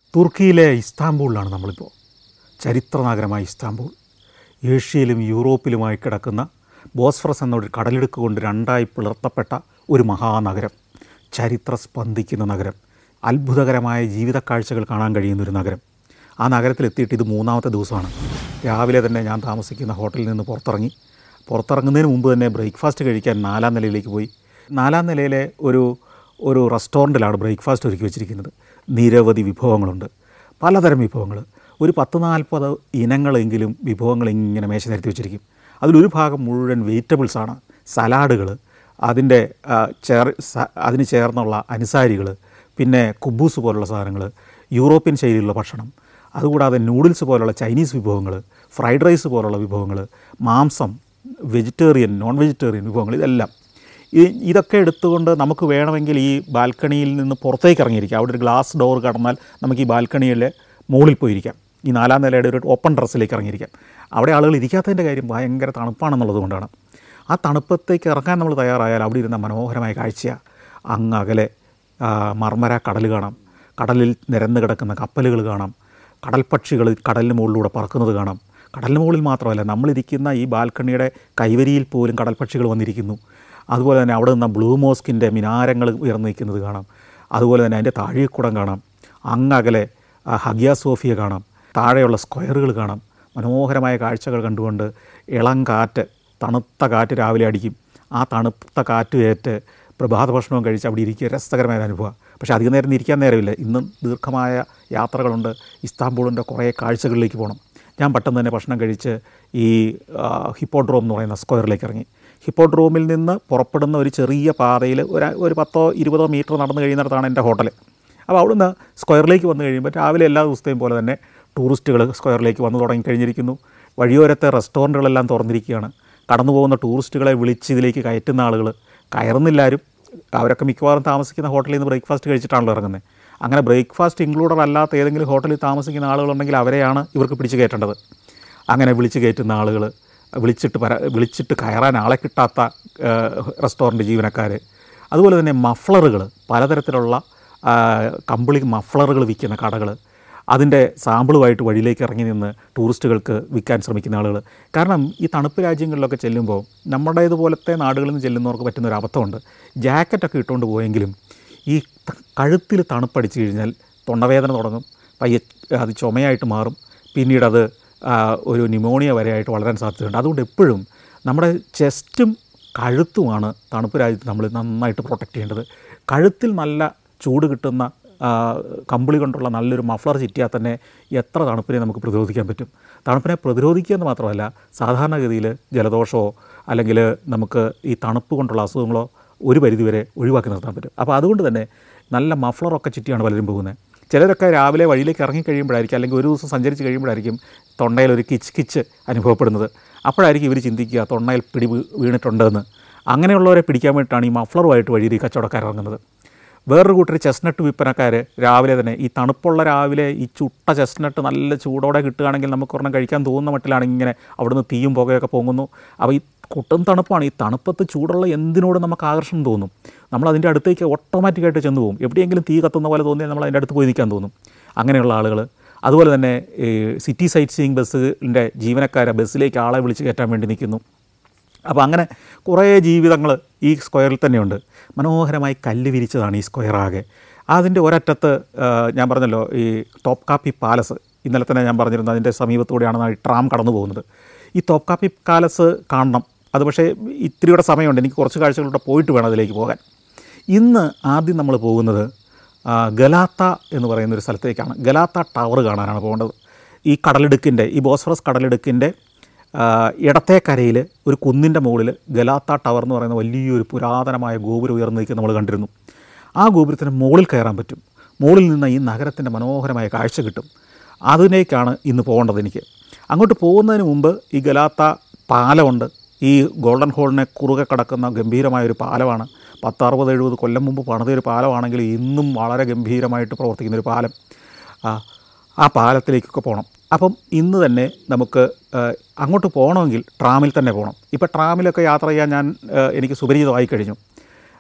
തുർക്കിയിലെ ഇസ്താംബൂളിലാണ് നമ്മളിപ്പോൾ ചരിത്ര നഗരമായ ഇസ്താംബൂൾ ഏഷ്യയിലും യൂറോപ്പിലുമായി കിടക്കുന്ന ബോസ്ഫറസ് എന്നൊരു കടലിടുക്ക് കൊണ്ട് രണ്ടായി പിളർത്തപ്പെട്ട ഒരു മഹാനഗരം ചരിത്ര സ്പന്ദിക്കുന്ന നഗരം അത്ഭുതകരമായ ജീവിത കാഴ്ചകൾ കാണാൻ കഴിയുന്ന ഒരു നഗരം ആ നഗരത്തിലെത്തിയിട്ട് ഇത് മൂന്നാമത്തെ ദിവസമാണ് രാവിലെ തന്നെ ഞാൻ താമസിക്കുന്ന ഹോട്ടലിൽ നിന്ന് പുറത്തിറങ്ങി പുറത്തിറങ്ങുന്നതിന് മുമ്പ് തന്നെ ബ്രേക്ക്ഫാസ്റ്റ് കഴിക്കാൻ നാലാം നിലയിലേക്ക് പോയി നാലാം നിലയിലെ ഒരു ഒരു റെസ്റ്റോറൻറ്റിലാണ് ബ്രേക്ക്ഫാസ്റ്റ് ഒരുക്കി വെച്ചിരിക്കുന്നത് നിരവധി വിഭവങ്ങളുണ്ട് പലതരം വിഭവങ്ങൾ ഒരു പത്ത് നാൽപ്പത് ഇനങ്ങളെങ്കിലും വിഭവങ്ങൾ ഇങ്ങനെ മേശ നിരത്തി വെച്ചിരിക്കും അതിലൊരു ഭാഗം മുഴുവൻ വെജിറ്റബിൾസാണ് സലാഡുകൾ അതിൻ്റെ ആ, ചേർ സ- അതിന് ചേർന്നുള്ള അനുസാരികൾ പിന്നെ കുബൂസ് പോലുള്ള സാധനങ്ങൾ യൂറോപ്യൻ ശൈലിയിലുള്ള ഭക്ഷണം അതുകൂടാതെ നൂഡിൽസ് പോലുള്ള ചൈനീസ് വിഭവങ്ങൾ ഫ്രൈഡ് റൈസ് പോലുള്ള വിഭവങ്ങൾ മാംസം വെജിറ്റേറിയൻ നോൺ വെജിറ്റേറിയൻ വിഭവങ്ങൾ ഇതെല്ലാം ഈ ഇതൊക്കെ എടുത്തുകൊണ്ട് നമുക്ക് വേണമെങ്കിൽ ഈ ബാൽക്കണിയിൽ നിന്ന് പുറത്തേക്ക് ഇറങ്ങിയിരിക്കാം അവിടെ ഒരു ഗ്ലാസ് ഡോർ കടന്നാൽ നമുക്ക് ഈ ബാൽക്കണിയിലെ മുകളിൽ പോയിരിക്കാം ഈ നാലാം നിലയുടെ ഒരു ഓപ്പൺ ഡ്രസ്സിലേക്ക് ഇറങ്ങിയിരിക്കാം അവിടെ ആളുകൾ ഇരിക്കാത്തതിൻ്റെ കാര്യം ഭയങ്കര തണുപ്പാണെന്നുള്ളത് കൊണ്ടാണ് ആ തണുപ്പത്തേക്ക് ഇറങ്ങാൻ നമ്മൾ തയ്യാറായാൽ അവിടെ ഇരുന്ന മനോഹരമായ കാഴ്ചയാണ് അങ്ങ് അകലെ ആ, മർമര കടൽ കാണാം കടലിൽ നിരന്ന് കിടക്കുന്ന കപ്പലുകൾ കാണാം കടൽപ്പക്ഷികൾ കടലിന് മുകളിലൂടെ പറക്കുന്നത് കാണാം കടലിന് മുകളിൽ മാത്രമല്ല നമ്മളിരിക്കുന്ന ഈ ബാൽക്കണിയുടെ കൈവരിയിൽ പോലും കടൽപ്പക്ഷികൾ വന്നിരിക്കുന്നു അതുപോലെ തന്നെ അവിടെ നിന്ന് ബ്ലൂ മോസ്കിൻ്റെ മിനാരങ്ങൾ ഉയർന്നു നിൽക്കുന്നത് കാണാം അതുപോലെ തന്നെ അതിൻ്റെ താഴെക്കുടം കാണാം അങ്ങകലെ ആ, ഹഗിയ സോഫിയ കാണാം താഴെയുള്ള സ്ക്വയറുകൾ കാണാം മനോഹരമായ കാഴ്ചകൾ കണ്ടുകൊണ്ട് ഇളം കാറ്റ് തണുത്ത കാറ്റ് രാവിലെ അടിക്കും ആ തണുത്ത കാറ്റ് ഏറ്റ് പ്രഭാത ഭക്ഷണവും കഴിച്ച് അവിടെ ഇരിക്കുക രസകരമായ ഒരു അനുഭവം പക്ഷേ അധികം നേരം ഇരിക്കാൻ നേരമില്ല ഇന്നും ദീർഘമായ യാത്രകളുണ്ട് ഇസ്താംബൂളിൻ്റെ കുറേ കാഴ്ചകളിലേക്ക് പോകണം ഞാൻ പെട്ടെന്ന് തന്നെ ഭക്ഷണം കഴിച്ച് ഈ ആ, ഹിപ്പോഡ്രോം എന്ന് പറയുന്ന സ്ക്വയറിലേക്ക് ഇറങ്ങി ഹിപ്പോഡ്രോമിൽ നിന്ന് പുറപ്പെടുന്ന ഒരു ചെറിയ പാതയിൽ ഒരു ഒരു പത്തോ ഇരുപതോ മീറ്റർ നടന്നു കഴിയുന്നിടത്താണ് എൻ്റെ ഹോട്ടൽ അപ്പോൾ അവിടുന്ന് സ്ക്വയറിലേക്ക് വന്നു കഴിയുമ്പോൾ രാവിലെ എല്ലാ ദിവസത്തെയും പോലെ തന്നെ ടൂറിസ്റ്റുകൾ സ്ക്വയറിലേക്ക് വന്നു തുടങ്ങി കഴിഞ്ഞിരിക്കുന്നു വഴിയോരത്തെ റെസ്റ്റോറൻറ്റുകളെല്ലാം തുറന്നിരിക്കുകയാണ് കടന്നു പോകുന്ന ടൂറിസ്റ്റുകളെ വിളിച്ച് ഇതിലേക്ക് കയറ്റുന്ന ആളുകൾ കയറുന്നില്ലാരും അവരൊക്കെ മിക്കവാറും താമസിക്കുന്ന ഹോട്ടലിൽ നിന്ന് ബ്രേക്ക്ഫാസ്റ്റ് കഴിച്ചിട്ടാണല്ലോ ഇറങ്ങുന്നത് അങ്ങനെ ബ്രേക്ക്ഫാസ്റ്റ് ഇൻക്ലൂഡഡ് അല്ലാത്ത ഏതെങ്കിലും ഹോട്ടലിൽ താമസിക്കുന്ന ആളുകളുണ്ടെങ്കിൽ അവരെയാണ് ഇവർക്ക് പിടിച്ച് കയറ്റേണ്ടത് അങ്ങനെ വിളിച്ച് കയറ്റുന്ന ആളുകൾ വിളിച്ചിട്ട് പര വിളിച്ചിട്ട് കയറാൻ ആളെ കിട്ടാത്ത റെസ്റ്റോറൻറ്റ് ജീവനക്കാർ അതുപോലെ തന്നെ മഫ്ലറുകൾ പലതരത്തിലുള്ള ആ, കമ്പിളി മഫ്ലറുകൾ വിൽക്കുന്ന കടകൾ അതിൻ്റെ സാമ്പിളുമായിട്ട് വഴിയിലേക്ക് ഇറങ്ങി നിന്ന് ടൂറിസ്റ്റുകൾക്ക് വിൽക്കാൻ ശ്രമിക്കുന്ന ആളുകൾ കാരണം ഈ തണുപ്പ് രാജ്യങ്ങളിലൊക്കെ ചെല്ലുമ്പോൾ നമ്മുടേതുപോലത്തെ നാടുകളിൽ നിന്ന് ചെല്ലുന്നവർക്ക് പറ്റുന്ന ഒരു അബദ്ധമുണ്ട് ജാക്കറ്റൊക്കെ ഇട്ടുകൊണ്ട് പോയെങ്കിലും ഈ ത- കഴുത്തിൽ തണുപ്പടിച്ച് കഴിഞ്ഞാൽ തൊണ്ടവേദന തുടങ്ങും പയ്യെ അത് ചുമയായിട്ട് മാറും പിന്നീട് അത് ആ, ഒരു ന്യൂമോണിയ വരെയായിട്ട് വളരാൻ സാധ്യതയുണ്ട് അതുകൊണ്ട് എപ്പോഴും നമ്മുടെ ചെസ്റ്റും കഴുത്തുമാണ് തണുപ്പ് രാജ്യത്ത് നമ്മൾ നന്നായിട്ട് പ്രൊട്ടക്റ്റ് ചെയ്യേണ്ടത് കഴുത്തിൽ നല്ല ചൂട് കിട്ടുന്ന ആ, കമ്പിളി കൊണ്ടുള്ള നല്ലൊരു മഫ്ലർ ചുറ്റിയാൽ തന്നെ എത്ര തണുപ്പിനെ നമുക്ക് പ്രതിരോധിക്കാൻ പറ്റും തണുപ്പിനെ പ്രതിരോധിക്കുക എന്ന് മാത്രമല്ല സാധാരണഗതിയിൽ ജലദോഷമോ അല്ലെങ്കിൽ നമുക്ക് ഈ തണുപ്പ് കൊണ്ടുള്ള അസുഖങ്ങളോ ഒരു പരിധിവരെ ഒഴിവാക്കി നിർത്താൻ പറ്റും അപ്പോൾ അതുകൊണ്ട് തന്നെ നല്ല മഫ്ലറൊക്കെ ചുറ്റിയാണ് പലരും പോകുന്നത് ചിലരൊക്കെ രാവിലെ വഴിയിലേക്ക് ഇറങ്ങി കഴിയുമ്പോഴായിരിക്കും അല്ലെങ്കിൽ ഒരു ദിവസം സഞ്ചരിച്ച് കഴിയുമ്പോഴായിരിക്കും തൊണ്ടയിൽ ഒരു കിച്ച് കിച്ച് അനുഭവപ്പെടുന്നത് അപ്പോഴായിരിക്കും ഇവർ ചിന്തിക്കുക തൊണ്ടയിൽ പിടി വീ- വീണിട്ടുണ്ടെന്ന് അങ്ങനെയുള്ളവരെ പിടിക്കാൻ വേണ്ടിയിട്ടാണ് ഈ മഫ്ലറുമായിട്ട് വഴിയിൽ ഈ കച്ചവടക്കാർ ഇറങ്ങുന്നത് വേറൊരു കൂട്ടർ ചെസ്നട്ട് വിൽപ്പനക്കാർ രാവിലെ തന്നെ ഈ തണുപ്പുള്ള രാവിലെ ഈ ചുട്ട ചെസ്നട്ട് നല്ല ചൂടോടെ കിട്ടുകയാണെങ്കിൽ നമുക്ക് ഒരെണ്ണം കഴിക്കാൻ തോന്നുന്ന മട്ടിലാണ് ഇങ്ങനെ അവിടുന്ന് തീയും പുകയൊക്കെ പൊങ്ങുന്നു അപ്പോൾ ഈ കൊട്ടും തണുപ്പാണ് ഈ തണുപ്പത്ത് ചൂടുള്ള എന്തിനോട് നമുക്ക് ആകർഷണം തോന്നും നമ്മൾ അതിൻ്റെ അടുത്തേക്ക് ഓട്ടോമാറ്റിക്കായിട്ട് ചെന്ന് പോകും എവിടെയെങ്കിലും തീ കത്തുന്ന പോലെ തോന്നിയാൽ നമ്മൾ അതിൻ്റെ അടുത്ത് പോയി നിൽക്കാൻ തോന്നും അങ്ങനെയുള്ള ആളുകൾ അതുപോലെ തന്നെ ഈ സിറ്റി സൈറ്റ് സീയിങ് ബസ്സിൻ്റെ ജീവനക്കാരെ ബസ്സിലേക്ക് ആളെ വിളിച്ച് കയറ്റാൻ വേണ്ടി നിൽക്കുന്നു അപ്പോൾ അങ്ങനെ കുറേ ജീവിതങ്ങൾ ഈ സ്ക്വയറിൽ തന്നെയുണ്ട് മനോഹരമായി കല്ല് വിരിച്ചതാണ് ഈ സ്ക്വയർ ആകെ അതിൻ്റെ ഒരറ്റത്ത് ആ, ഞാൻ പറഞ്ഞല്ലോ ഈ ടോപ്പ് കാപ്പി പാലസ് ഇന്നലെ തന്നെ ഞാൻ പറഞ്ഞിരുന്നു അതിൻ്റെ സമീപത്തൂടെയാണ് ഈ ട്രാം കടന്നു പോകുന്നത് ഈ ടോപ്പ് കാപ്പി പാലസ് കാണണം അത് പക്ഷേ ഇത്തിരിയുടെ സമയമുണ്ട് എനിക്ക് കുറച്ച് കാഴ്ചകളിലൂടെ പോയിട്ട് വേണം അതിലേക്ക് പോകാൻ ഇന്ന് ആദ്യം നമ്മൾ പോകുന്നത് ആ, ഗലാത്ത എന്ന് പറയുന്ന ഒരു സ്ഥലത്തേക്കാണ് ഗലാത്ത ടവർ കാണാനാണ് പോകേണ്ടത് ഈ കടലിടുക്കിൻ്റെ ഈ ബോസ്ഫറസ് കടലിടുക്കിൻ്റെ ആ, ഇടത്തെ കരയിൽ ഒരു കുന്നിൻ്റെ മുകളിൽ ഗലാത്ത ടവർ എന്ന് പറയുന്ന വലിയൊരു പുരാതനമായ ഗോപുരം ഉയർന്നു നിൽക്കുന്നത് നമ്മൾ കണ്ടിരുന്നു ആ ഗോപുരത്തിന് മുകളിൽ കയറാൻ പറ്റും മുകളിൽ നിന്ന് ഈ നഗരത്തിൻ്റെ മനോഹരമായ കാഴ്ച കിട്ടും അതിലേക്കാണ് ഇന്ന് പോകേണ്ടത് എനിക്ക് അങ്ങോട്ട് പോകുന്നതിന് മുമ്പ് ഈ ഗലാത്ത പാലമുണ്ട് ഈ ഗോൾഡൻ ഹോളിനെ കുറുകെ കിടക്കുന്ന ഗംഭീരമായ ഒരു പാലമാണ് പത്തറുപത് എഴുപത് കൊല്ലം മുമ്പ് പണിത ഒരു പാലമാണെങ്കിൽ ഇന്നും വളരെ ഗംഭീരമായിട്ട് പ്രവർത്തിക്കുന്ന ഒരു പാലം ആ, ആ പാലത്തിലേക്കൊക്കെ പോകണം അപ്പം ഇന്ന് തന്നെ നമുക്ക് ആ, അങ്ങോട്ട് പോകണമെങ്കിൽ ട്രാമിൽ തന്നെ പോകണം ഇപ്പോൾ ട്രാമിലൊക്കെ യാത്ര ചെയ്യാൻ ഞാൻ ആ, എനിക്ക് സുപരിചിതമായി കഴിഞ്ഞു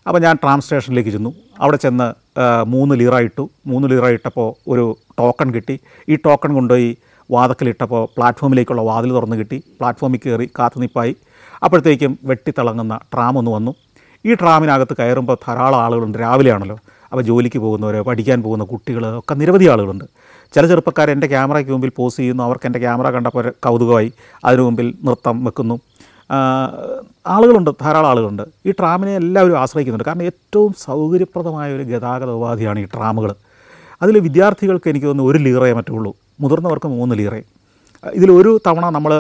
അപ്പോൾ ഞാൻ ട്രാം സ്റ്റേഷനിലേക്ക് ചെന്നു അവിടെ ചെന്ന് ആ, മൂന്ന് ലീറ ഇട്ടു മൂന്ന് ലീറ ഇട്ടപ്പോൾ ഒരു ടോക്കൺ കിട്ടി ഈ ടോക്കൺ കൊണ്ടുപോയി വാതക്കലിട്ടപ്പോൾ പ്ലാറ്റ്ഫോമിലേക്കുള്ള വാതിൽ തുറന്ന് കിട്ടി പ്ലാറ്റ്ഫോമിൽ കയറി കാത്തുനിപ്പായി അപ്പോഴത്തേക്കും വെട്ടിത്തിളങ്ങുന്ന ട്രാം ഒന്ന് വന്നു ഈ ട്രാമിനകത്ത് കയറുമ്പോൾ ധാരാളം ആളുകളുണ്ട് രാവിലെയാണല്ലോ അപ്പോൾ ജോലിക്ക് പോകുന്നവർ പഠിക്കാൻ പോകുന്ന കുട്ടികൾ ഒക്കെ നിരവധി ആളുകളുണ്ട് ചില ചെറുപ്പക്കാർ എൻ്റെ ക്യാമറയ്ക്ക് മുമ്പിൽ പോസ് ചെയ്യുന്നു അവർക്ക് എൻ്റെ ക്യാമറ കണ്ടപ്പോൾ ഒരു കൗതുകമായി അതിനു മുമ്പിൽ നൃത്തം വെക്കുന്നു ആ, ആളുകളുണ്ട് ധാരാളം ആളുകളുണ്ട് ഈ ട്രാമിനെ എല്ലാവരും ആശ്രയിക്കുന്നുണ്ട് കാരണം ഏറ്റവും സൗകര്യപ്രദമായ ഒരു ഗതാഗത ഉപാധിയാണ് ഈ ട്രാമുകൾ അതിൽ വിദ്യാർത്ഥികൾക്ക് എനിക്ക് തോന്നുന്നു ഒരു ലീറയെ മറ്റുള്ളൂ മുതിർന്നവർക്ക് മൂന്ന് ലീറേ ഇതിലൊരു തവണ നമ്മൾ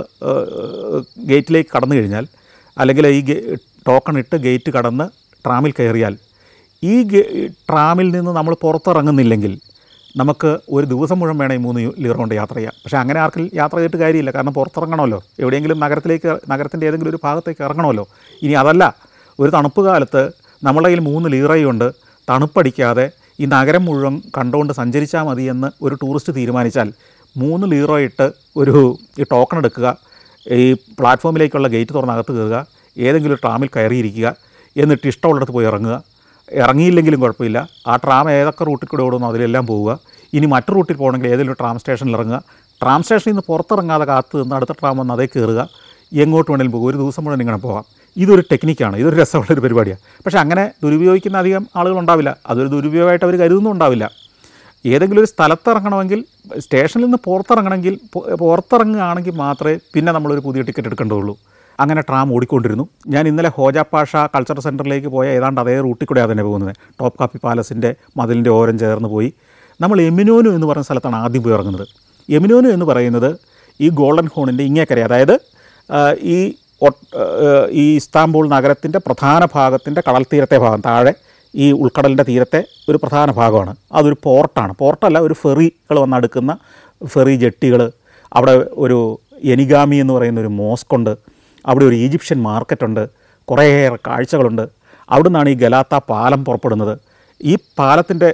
ഗേറ്റിലേക്ക് കടന്നു കഴിഞ്ഞാൽ അല്ലെങ്കിൽ ഈ ഗേ ടോക്കൺ ഇട്ട് ഗേറ്റ് കടന്ന് ട്രാമിൽ കയറിയാൽ ഈ ഗേ ട്രാമിൽ നിന്ന് നമ്മൾ പുറത്തിറങ്ങുന്നില്ലെങ്കിൽ നമുക്ക് ഒരു ദിവസം മുഴുവൻ വേണേൽ മൂന്ന് ലീറ കൊണ്ട് യാത്ര ചെയ്യാം പക്ഷേ അങ്ങനെ ആർക്കും യാത്ര ചെയ്തിട്ട് കാര്യമില്ല കാരണം പുറത്തിറങ്ങണമല്ലോ എവിടെയെങ്കിലും നഗരത്തിലേക്ക് നഗരത്തിൻ്റെ ഏതെങ്കിലും ഒരു ഭാഗത്തേക്ക് ഇറങ്ങണമല്ലോ ഇനി അതല്ല ഒരു തണുപ്പ് കാലത്ത് നമ്മുടെ കയ്യിൽ മൂന്ന് ലീറയുണ്ട് തണുപ്പടിക്കാതെ ഈ നഗരം മുഴുവൻ കണ്ടുകൊണ്ട് സഞ്ചരിച്ചാൽ മതി എന്ന് ഒരു ടൂറിസ്റ്റ് തീരുമാനിച്ചാൽ മൂന്ന് ലീറോ ഇട്ട് ഒരു ഈ ടോക്കൺ എടുക്കുക ഈ പ്ലാറ്റ്ഫോമിലേക്കുള്ള ഗേറ്റ് തുറന്നകത്ത് കയറുക ഏതെങ്കിലും ഒരു ട്രാമിൽ കയറിയിരിക്കുക എന്നിട്ട് ഇഷ്ടമുള്ളിടത്ത് പോയി ഇറങ്ങുക ഇറങ്ങിയില്ലെങ്കിലും കുഴപ്പമില്ല ആ ട്രാം ഏതൊക്കെ റൂട്ടിൽ കൂടെ ഓടുന്നു അതിലെല്ലാം പോവുക ഇനി മറ്റു റൂട്ടിൽ പോകണമെങ്കിൽ ഏതെങ്കിലും ഒരു ട്രാം സ്റ്റേഷനിൽ ഇറങ്ങുക ട്രാം സ്റ്റേഷനിൽ നിന്ന് പുറത്തിറങ്ങാതെ കാത്ത് നിന്ന് അടുത്ത ട്രാം വന്ന് അതേ കയറുക എങ്ങോട്ട് വേണമെങ്കിലും പോകും ഒരു ദിവസം മുഴുവൻ ഇങ്ങനെ പോകാം ഇതൊരു ടെക്നിക്കാണ് ഇതൊരു രസമുള്ളൊരു പരിപാടിയാണ് പക്ഷേ അങ്ങനെ ദുരുപയോഗിക്കുന്ന അധികം ആളുകളുണ്ടാവില്ല അതൊരു ദുരുപയോഗമായിട്ട് അവർ കരുതുന്നുണ്ടാവില്ല ഏതെങ്കിലും ഒരു സ്ഥലത്ത് ഇറങ്ങണമെങ്കിൽ സ്റ്റേഷനിൽ നിന്ന് പുറത്തിറങ്ങണമെങ്കിൽ പൊ- പുറത്തിറങ്ങുകയാണെങ്കിൽ മാത്രമേ പിന്നെ നമ്മളൊരു പുതിയ ടിക്കറ്റ് എടുക്കേണ്ടതുള്ളൂ അങ്ങനെ ട്രാം ഓടിക്കൊണ്ടിരുന്നു ഞാൻ ഇന്നലെ ഹോജാപ്പാഷ കൾച്ചറൽ സെൻറ്ററിലേക്ക് പോയ ഏതാണ്ട് അതേ റൂട്ടിൽ കൂടെയാണ് തന്നെ പോകുന്നത് ടോപ്പ് കാപ്പി പാലസിൻ്റെ മതിലിൻ്റെ ഓരം ചേർന്ന് പോയി നമ്മൾ എമിനോനു എന്ന് പറയുന്ന സ്ഥലത്താണ് ആദ്യം പോയി ഇറങ്ങുന്നത് എമിനോനു എന്ന് പറയുന്നത് ഈ ഗോൾഡൻ ഹോണിൻ്റെ ഇങ്ങേക്കര അതായത് ആ, ഈ ഒട്ട്- ആ, ഈ ഇസ്താംബൂൾ നഗരത്തിൻ്റെ പ്രധാന ഭാഗത്തിൻ്റെ കടൽ തീരത്തെ ഭാഗം താഴെ ഈ ഉൾക്കടലിൻ്റെ തീരത്തെ ഒരു പ്രധാന ഭാഗമാണ് അതൊരു പോർട്ടാണ് പോർട്ടല്ല ഒരു ഫെറികൾ വന്നെടുക്കുന്ന ഫെറി ജെട്ടികൾ അവിടെ ഒരു എനിഗാമി എന്ന് പറയുന്ന ഒരു മോസ്കുണ്ട് അവിടെ ഒരു ഈജിപ്ഷ്യൻ മാർക്കറ്റുണ്ട് കുറേയേറെ കാഴ്ചകളുണ്ട് അവിടെ നിന്നാണ് ഈ ഗലാത്ത പാലം പുറപ്പെടുന്നത് ഈ പാലത്തിൻ്റെ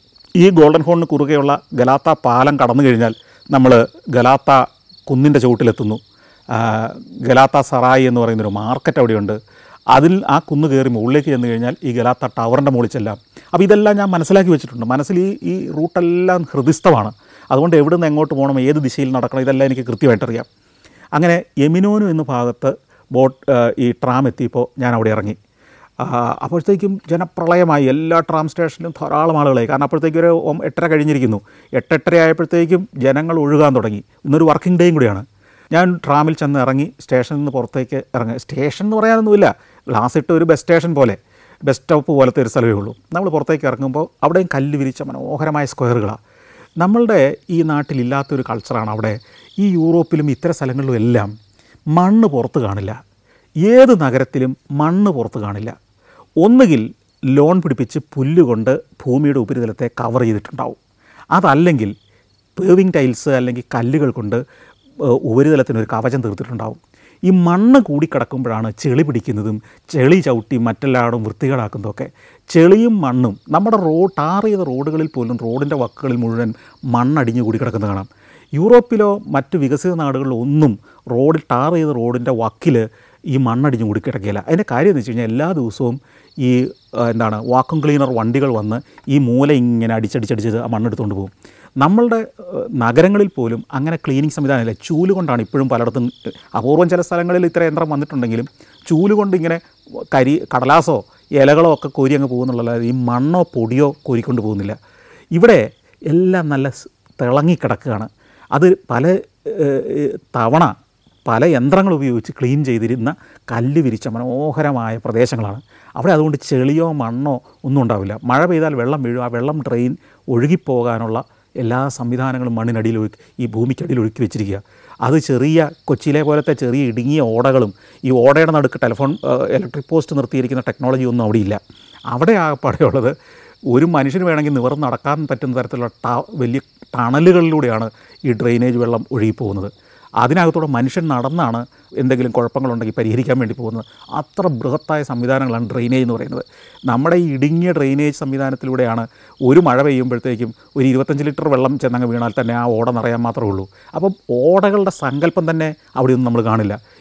ഈ ഗോൾഡൻ ഹോണിന് കുറുകെയുള്ള ഗലാത്ത പാലം കടന്നു കഴിഞ്ഞാൽ നമ്മൾ ഗലാത്ത കുന്നിൻ്റെ ചുവട്ടിലെത്തുന്നു ആ, ഗലാത്ത സറായി എന്ന് പറയുന്നൊരു മാർക്കറ്റ് അവിടെയുണ്ട് അതിൽ ആ കുന്ന് കയറി മുകളിലേക്ക് ചെന്ന് കഴിഞ്ഞാൽ ഈ ഗലാത്ത ടവറിൻ്റെ മുകളിൽ ചെല്ലാം അപ്പോൾ ഇതെല്ലാം ഞാൻ മനസ്സിലാക്കി വെച്ചിട്ടുണ്ട് മനസ്സിൽ ഈ ഈ റൂട്ടെല്ലാം ഹൃദിസ്ഥമാണ് അതുകൊണ്ട് എവിടെ നിന്ന് എങ്ങോട്ട് പോകണം ഏത് ദിശയിൽ നടക്കണം ഇതെല്ലാം എനിക്ക് കൃത്യമായിട്ടറിയാം അങ്ങനെ യെമിനോനു എന്ന ഭാഗത്ത് ബോട്ട് ആ, ഈ ട്രാം എത്തിയപ്പോൾ ഞാൻ അവിടെ ഇറങ്ങി ആ, അപ്പോഴത്തേക്കും ജനപ്രളയമായി എല്ലാ ട്രാം സ്റ്റേഷനിലും ധാരാളം ആളുകളായി കാരണം അപ്പോഴത്തേക്കും ഒരു ഒം- എട്ടര കഴിഞ്ഞിരിക്കുന്നു എട്ടെട്ടര ആയപ്പോഴത്തേക്കും ജനങ്ങൾ ഒഴുകാൻ തുടങ്ങി ഇന്നൊരു വർക്കിംഗ് ഡേയും കൂടിയാണ് ഞാൻ ട്രാമിൽ ചെന്ന് ഇറങ്ങി സ്റ്റേഷനിൽ നിന്ന് പുറത്തേക്ക് ഇറങ്ങി സ്റ്റേഷൻ എന്ന് പറയാനൊന്നുമില്ല ഗ്ലാസ് ഇട്ട് ഒരു ബസ് സ്റ്റേഷൻ പോലെ ബസ് സ്റ്റോപ്പ് പോലത്തെ ഒരു സ്ഥലമേ ഉള്ളൂ നമ്മൾ പുറത്തേക്ക് ഇറങ്ങുമ്പോൾ അവിടെയും കല്ല് വിരിച്ച മനോഹരമായ സ്ക്വയറുകളാണ് നമ്മളുടെ ഈ നാട്ടിലില്ലാത്തൊരു കൾച്ചറാണ് അവിടെ ഈ യൂറോപ്പിലും ഇത്തരം സ്ഥലങ്ങളിലും എല്ലാം മണ്ണ് പുറത്ത് കാണില്ല ഏത് നഗരത്തിലും മണ്ണ് പുറത്ത് കാണില്ല ഒന്നുകിൽ ലോൺ പിടിപ്പിച്ച് പുല്ലുകൊണ്ട് ഭൂമിയുടെ ഉപരിതലത്തെ കവർ ചെയ്തിട്ടുണ്ടാവും അതല്ലെങ്കിൽ പേവിങ് ടൈൽസ് അല്ലെങ്കിൽ കല്ലുകൾ കൊണ്ട് ഏഹ്, ഉപരിതലത്തിന് ഒരു കവചം തീർത്തിട്ടുണ്ടാവും ഈ മണ്ണ് കൂടിക്കിടക്കുമ്പോഴാണ് ചെളി പിടിക്കുന്നതും ചെളി ചവിട്ടി മറ്റെല്ലായിടും വൃത്തികേടാക്കുന്നതൊക്കെ ചെളിയും മണ്ണും നമ്മുടെ റോഡ് ടാർ ചെയ്ത റോഡുകളിൽ പോലും റോഡിൻ്റെ വക്കുകളിൽ മുഴുവൻ മണ്ണടിഞ്ഞ് കൂടി കിടക്കുന്നത് കാണാം യൂറോപ്പിലോ മറ്റ് വികസിത നാടുകളിലോ ഒന്നും റോഡിൽ ടാർ ചെയ്ത റോഡിൻ്റെ വക്കിൽ ഈ മണ്ണടിഞ്ഞ് കൂടി കിടക്കില്ല അതിൻ്റെ കാര്യം എന്ന് വെച്ച് കഴിഞ്ഞാൽ എല്ലാ ദിവസവും ഈ ആ, എന്താണ് വാക്വം ക്ലീനർ വണ്ടികൾ വന്ന് ഈ മൂല ഇങ്ങനെ അടിച്ചടിച്ചടിച്ച് ആ മണ്ണെടുത്തുകൊണ്ട് പോകും നമ്മളുടെ ഏഹ്, നഗരങ്ങളിൽ പോലും അങ്ങനെ ക്ലീനിങ് സംവിധാനമില്ല ചൂല് കൊണ്ടാണ് ഇപ്പോഴും പലയിടത്തും അപൂർവം ചില സ്ഥലങ്ങളിൽ ഇത്ര യന്ത്രം വന്നിട്ടുണ്ടെങ്കിലും ചൂല് കൊണ്ട് ഇങ്ങനെ കരി കടലാസോ ഇലകളോ ഒക്കെ കോരി അങ്ങ് പോകുന്നുള്ളല്ലാതെ ഈ മണ്ണോ പൊടിയോ കോരിക്കൊണ്ട് പോകുന്നില്ല ഇവിടെ എല്ലാം നല്ല സ് തിളങ്ങിക്കിടക്കുകയാണ് അത് പല ഏഹ്, തവണ പല യന്ത്രങ്ങൾ ഉപയോഗിച്ച് ക്ലീൻ ചെയ്തിരുന്ന കല്ല് വിരിച്ച മനോഹരമായ പ്രദേശങ്ങളാണ് അവിടെ അതുകൊണ്ട് ചെളിയോ മണ്ണോ ഒന്നും ഉണ്ടാവില്ല മഴ പെയ്താൽ വെള്ളം വീഴും ആ വെള്ളം ഡ്രെയിൻ ഒഴുകിപ്പോകാനുള്ള എല്ലാ സംവിധാനങ്ങളും മണ്ണിനടിയിൽ ഒഴുക്കി ഈ ഭൂമിക്കടിയിൽ ഒഴുക്കി വെച്ചിരിക്കുക അത് ചെറിയ കൊച്ചിയിലെ പോലത്തെ ചെറിയ ഇടുങ്ങിയ ഓടകളും ഈ ഓടയുടെ നടുക്ക് ടെലിഫോൺ ഇലക്ട്രിക് പോസ്റ്റ് നിർത്തിയിരിക്കുന്ന ടെക്നോളജി ഒന്നും അവിടെ ഇല്ല അവിടെ ആകപ്പാടെയുള്ളത് ഒരു മനുഷ്യന് വേണമെങ്കിൽ നിവർന്ന് നടക്കാൻ പറ്റുന്ന തരത്തിലുള്ള ട വലിയ ടണലുകളിലൂടെയാണ് ഈ ഡ്രെയിനേജ് വെള്ളം ഒഴുകിപ്പോകുന്നത് അതിനകത്തൂടെ മനുഷ്യൻ നടന്നാണ് എന്തെങ്കിലും കുഴപ്പങ്ങളുണ്ടെങ്കിൽ പരിഹരിക്കാൻ വേണ്ടി പോകുന്നത് അത്ര ബൃഹത്തായ സംവിധാനങ്ങളാണ് ഡ്രെയിനേജ് എന്ന് പറയുന്നത് നമ്മുടെ ഈ ഇടുങ്ങിയ ഡ്രെയിനേജ് സംവിധാനത്തിലൂടെയാണ് ഒരു മഴ പെയ്യുമ്പോഴത്തേക്കും ഒരു ഇരുപത്തഞ്ച് ലിറ്റർ വെള്ളം ചെന്നങ്ങ് വീണാൽ തന്നെ ആ ഓട നിറയാൻ മാത്രമേ ഉള്ളൂ അപ്പം ഓടകളുടെ സങ്കല്പം തന്നെ അവിടെയൊന്നും നമ്മൾ കാണില്ല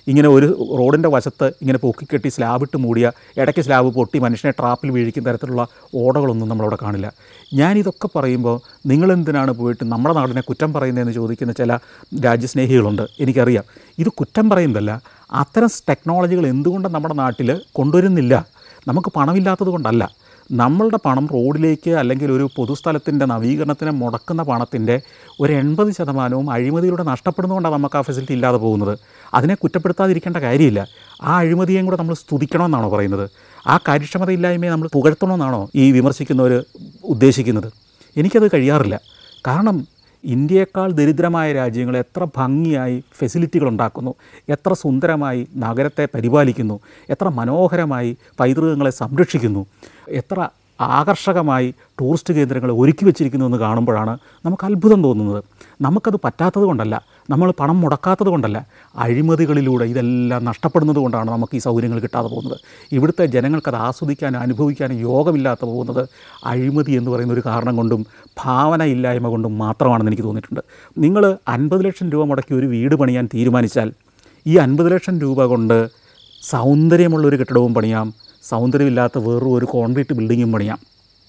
ഇങ്ങനെ ഒരു റോഡിൻ്റെ വശത്ത് ഇങ്ങനെ പൊക്കിക്കെട്ടി സ്ലാബിട്ട് മൂടിയ ഇടയ്ക്ക് സ്ലാബ് പൊട്ടി മനുഷ്യനെ ട്രാപ്പിൽ വീഴിക്കുന്ന തരത്തിലുള്ള ഓടകളൊന്നും നമ്മളവിടെ കാണില്ല ഞാനിതൊക്കെ പറയുമ്പോൾ നിങ്ങളെന്തിനാണ് പോയിട്ട് നമ്മുടെ നാടിനെ കുറ്റം പറയുന്നതെന്ന് ചോദിക്കുന്ന ചില രാജ്യസ്നേഹികളുണ്ട് എനിക്കറിയാം ഇത് കുറ്റം പറയുന്നതല്ല അത്തരം ടെക്നോളജികൾ എന്തുകൊണ്ട് നമ്മുടെ നാട്ടിൽ കൊണ്ടുവരുന്നില്ല നമുക്ക് പണമില്ലാത്തത് കൊണ്ടല്ല നമ്മളുടെ പണം റോഡിലേക്ക് അല്ലെങ്കിൽ ഒരു പൊതുസ്ഥലത്തിൻ്റെ നവീകരണത്തിന് മുടക്കുന്ന പണത്തിൻ്റെ ഒരു എൺപത് ശതമാനവും അഴിമതിയിലൂടെ നഷ്ടപ്പെടുന്നതുകൊണ്ടാണ് നമുക്ക് ആ ഫെസിലിറ്റി ഇല്ലാതെ പോകുന്നത് അതിനെ കുറ്റപ്പെടുത്താതിരിക്കേണ്ട കാര്യമില്ല ആ അഴിമതിയെയും കൂടെ നമ്മൾ സ്തുതിക്കണമെന്നാണോ പറയുന്നത് ആ കാര്യക്ഷമതയില്ലായ്മയെ നമ്മൾ പുകഴ്ത്തണമെന്നാണോ ഈ വിമർശിക്കുന്നവർ ഉദ്ദേശിക്കുന്നത് എനിക്കത് കഴിയാറില്ല കാരണം ഇന്ത്യയേക്കാൾ ദരിദ്രമായ രാജ്യങ്ങൾ എത്ര ഭംഗിയായി ഫെസിലിറ്റികൾ ഉണ്ടാക്കുന്നു എത്ര സുന്ദരമായി നഗരത്തെ പരിപാലിക്കുന്നു എത്ര മനോഹരമായി പൈതൃകങ്ങളെ സംരക്ഷിക്കുന്നു എത്ര ആകർഷകമായി ടൂറിസ്റ്റ് കേന്ദ്രങ്ങൾ ഒരുക്കി വെച്ചിരിക്കുന്നു എന്ന് കാണുമ്പോഴാണ് നമുക്ക് അത്ഭുതം തോന്നുന്നത് നമുക്കത് പറ്റാത്തത് കൊണ്ടല്ല നമ്മൾ പണം മുടക്കാത്തത് കൊണ്ടല്ല അഴിമതികളിലൂടെ ഇതെല്ലാം നഷ്ടപ്പെടുന്നത് കൊണ്ടാണ് നമുക്ക് ഈ സൗകര്യങ്ങൾ കിട്ടാതെ പോകുന്നത് ഇവിടുത്തെ ജനങ്ങൾക്കത് ആസ്വദിക്കാനും അനുഭവിക്കാനും യോഗമില്ലാതെ പോകുന്നത് അഴിമതി എന്ന് പറയുന്ന ഒരു കാരണം കൊണ്ടും ഭാവന ഇല്ലായ്മ കൊണ്ടും മാത്രമാണെന്ന് എനിക്ക് തോന്നിയിട്ടുണ്ട് നിങ്ങൾ അൻപത് ലക്ഷം രൂപ മുടക്കി ഒരു വീട് പണിയാൻ തീരുമാനിച്ചാൽ ഈ അൻപത് ലക്ഷം രൂപ കൊണ്ട് സൗന്ദര്യമുള്ള ഒരു കെട്ടിടവും പണിയാം സൗന്ദര്യമില്ലാത്ത വേറൊരു ഒരു കോൺക്രീറ്റ് ബിൽഡിങ്ങും പണിയാം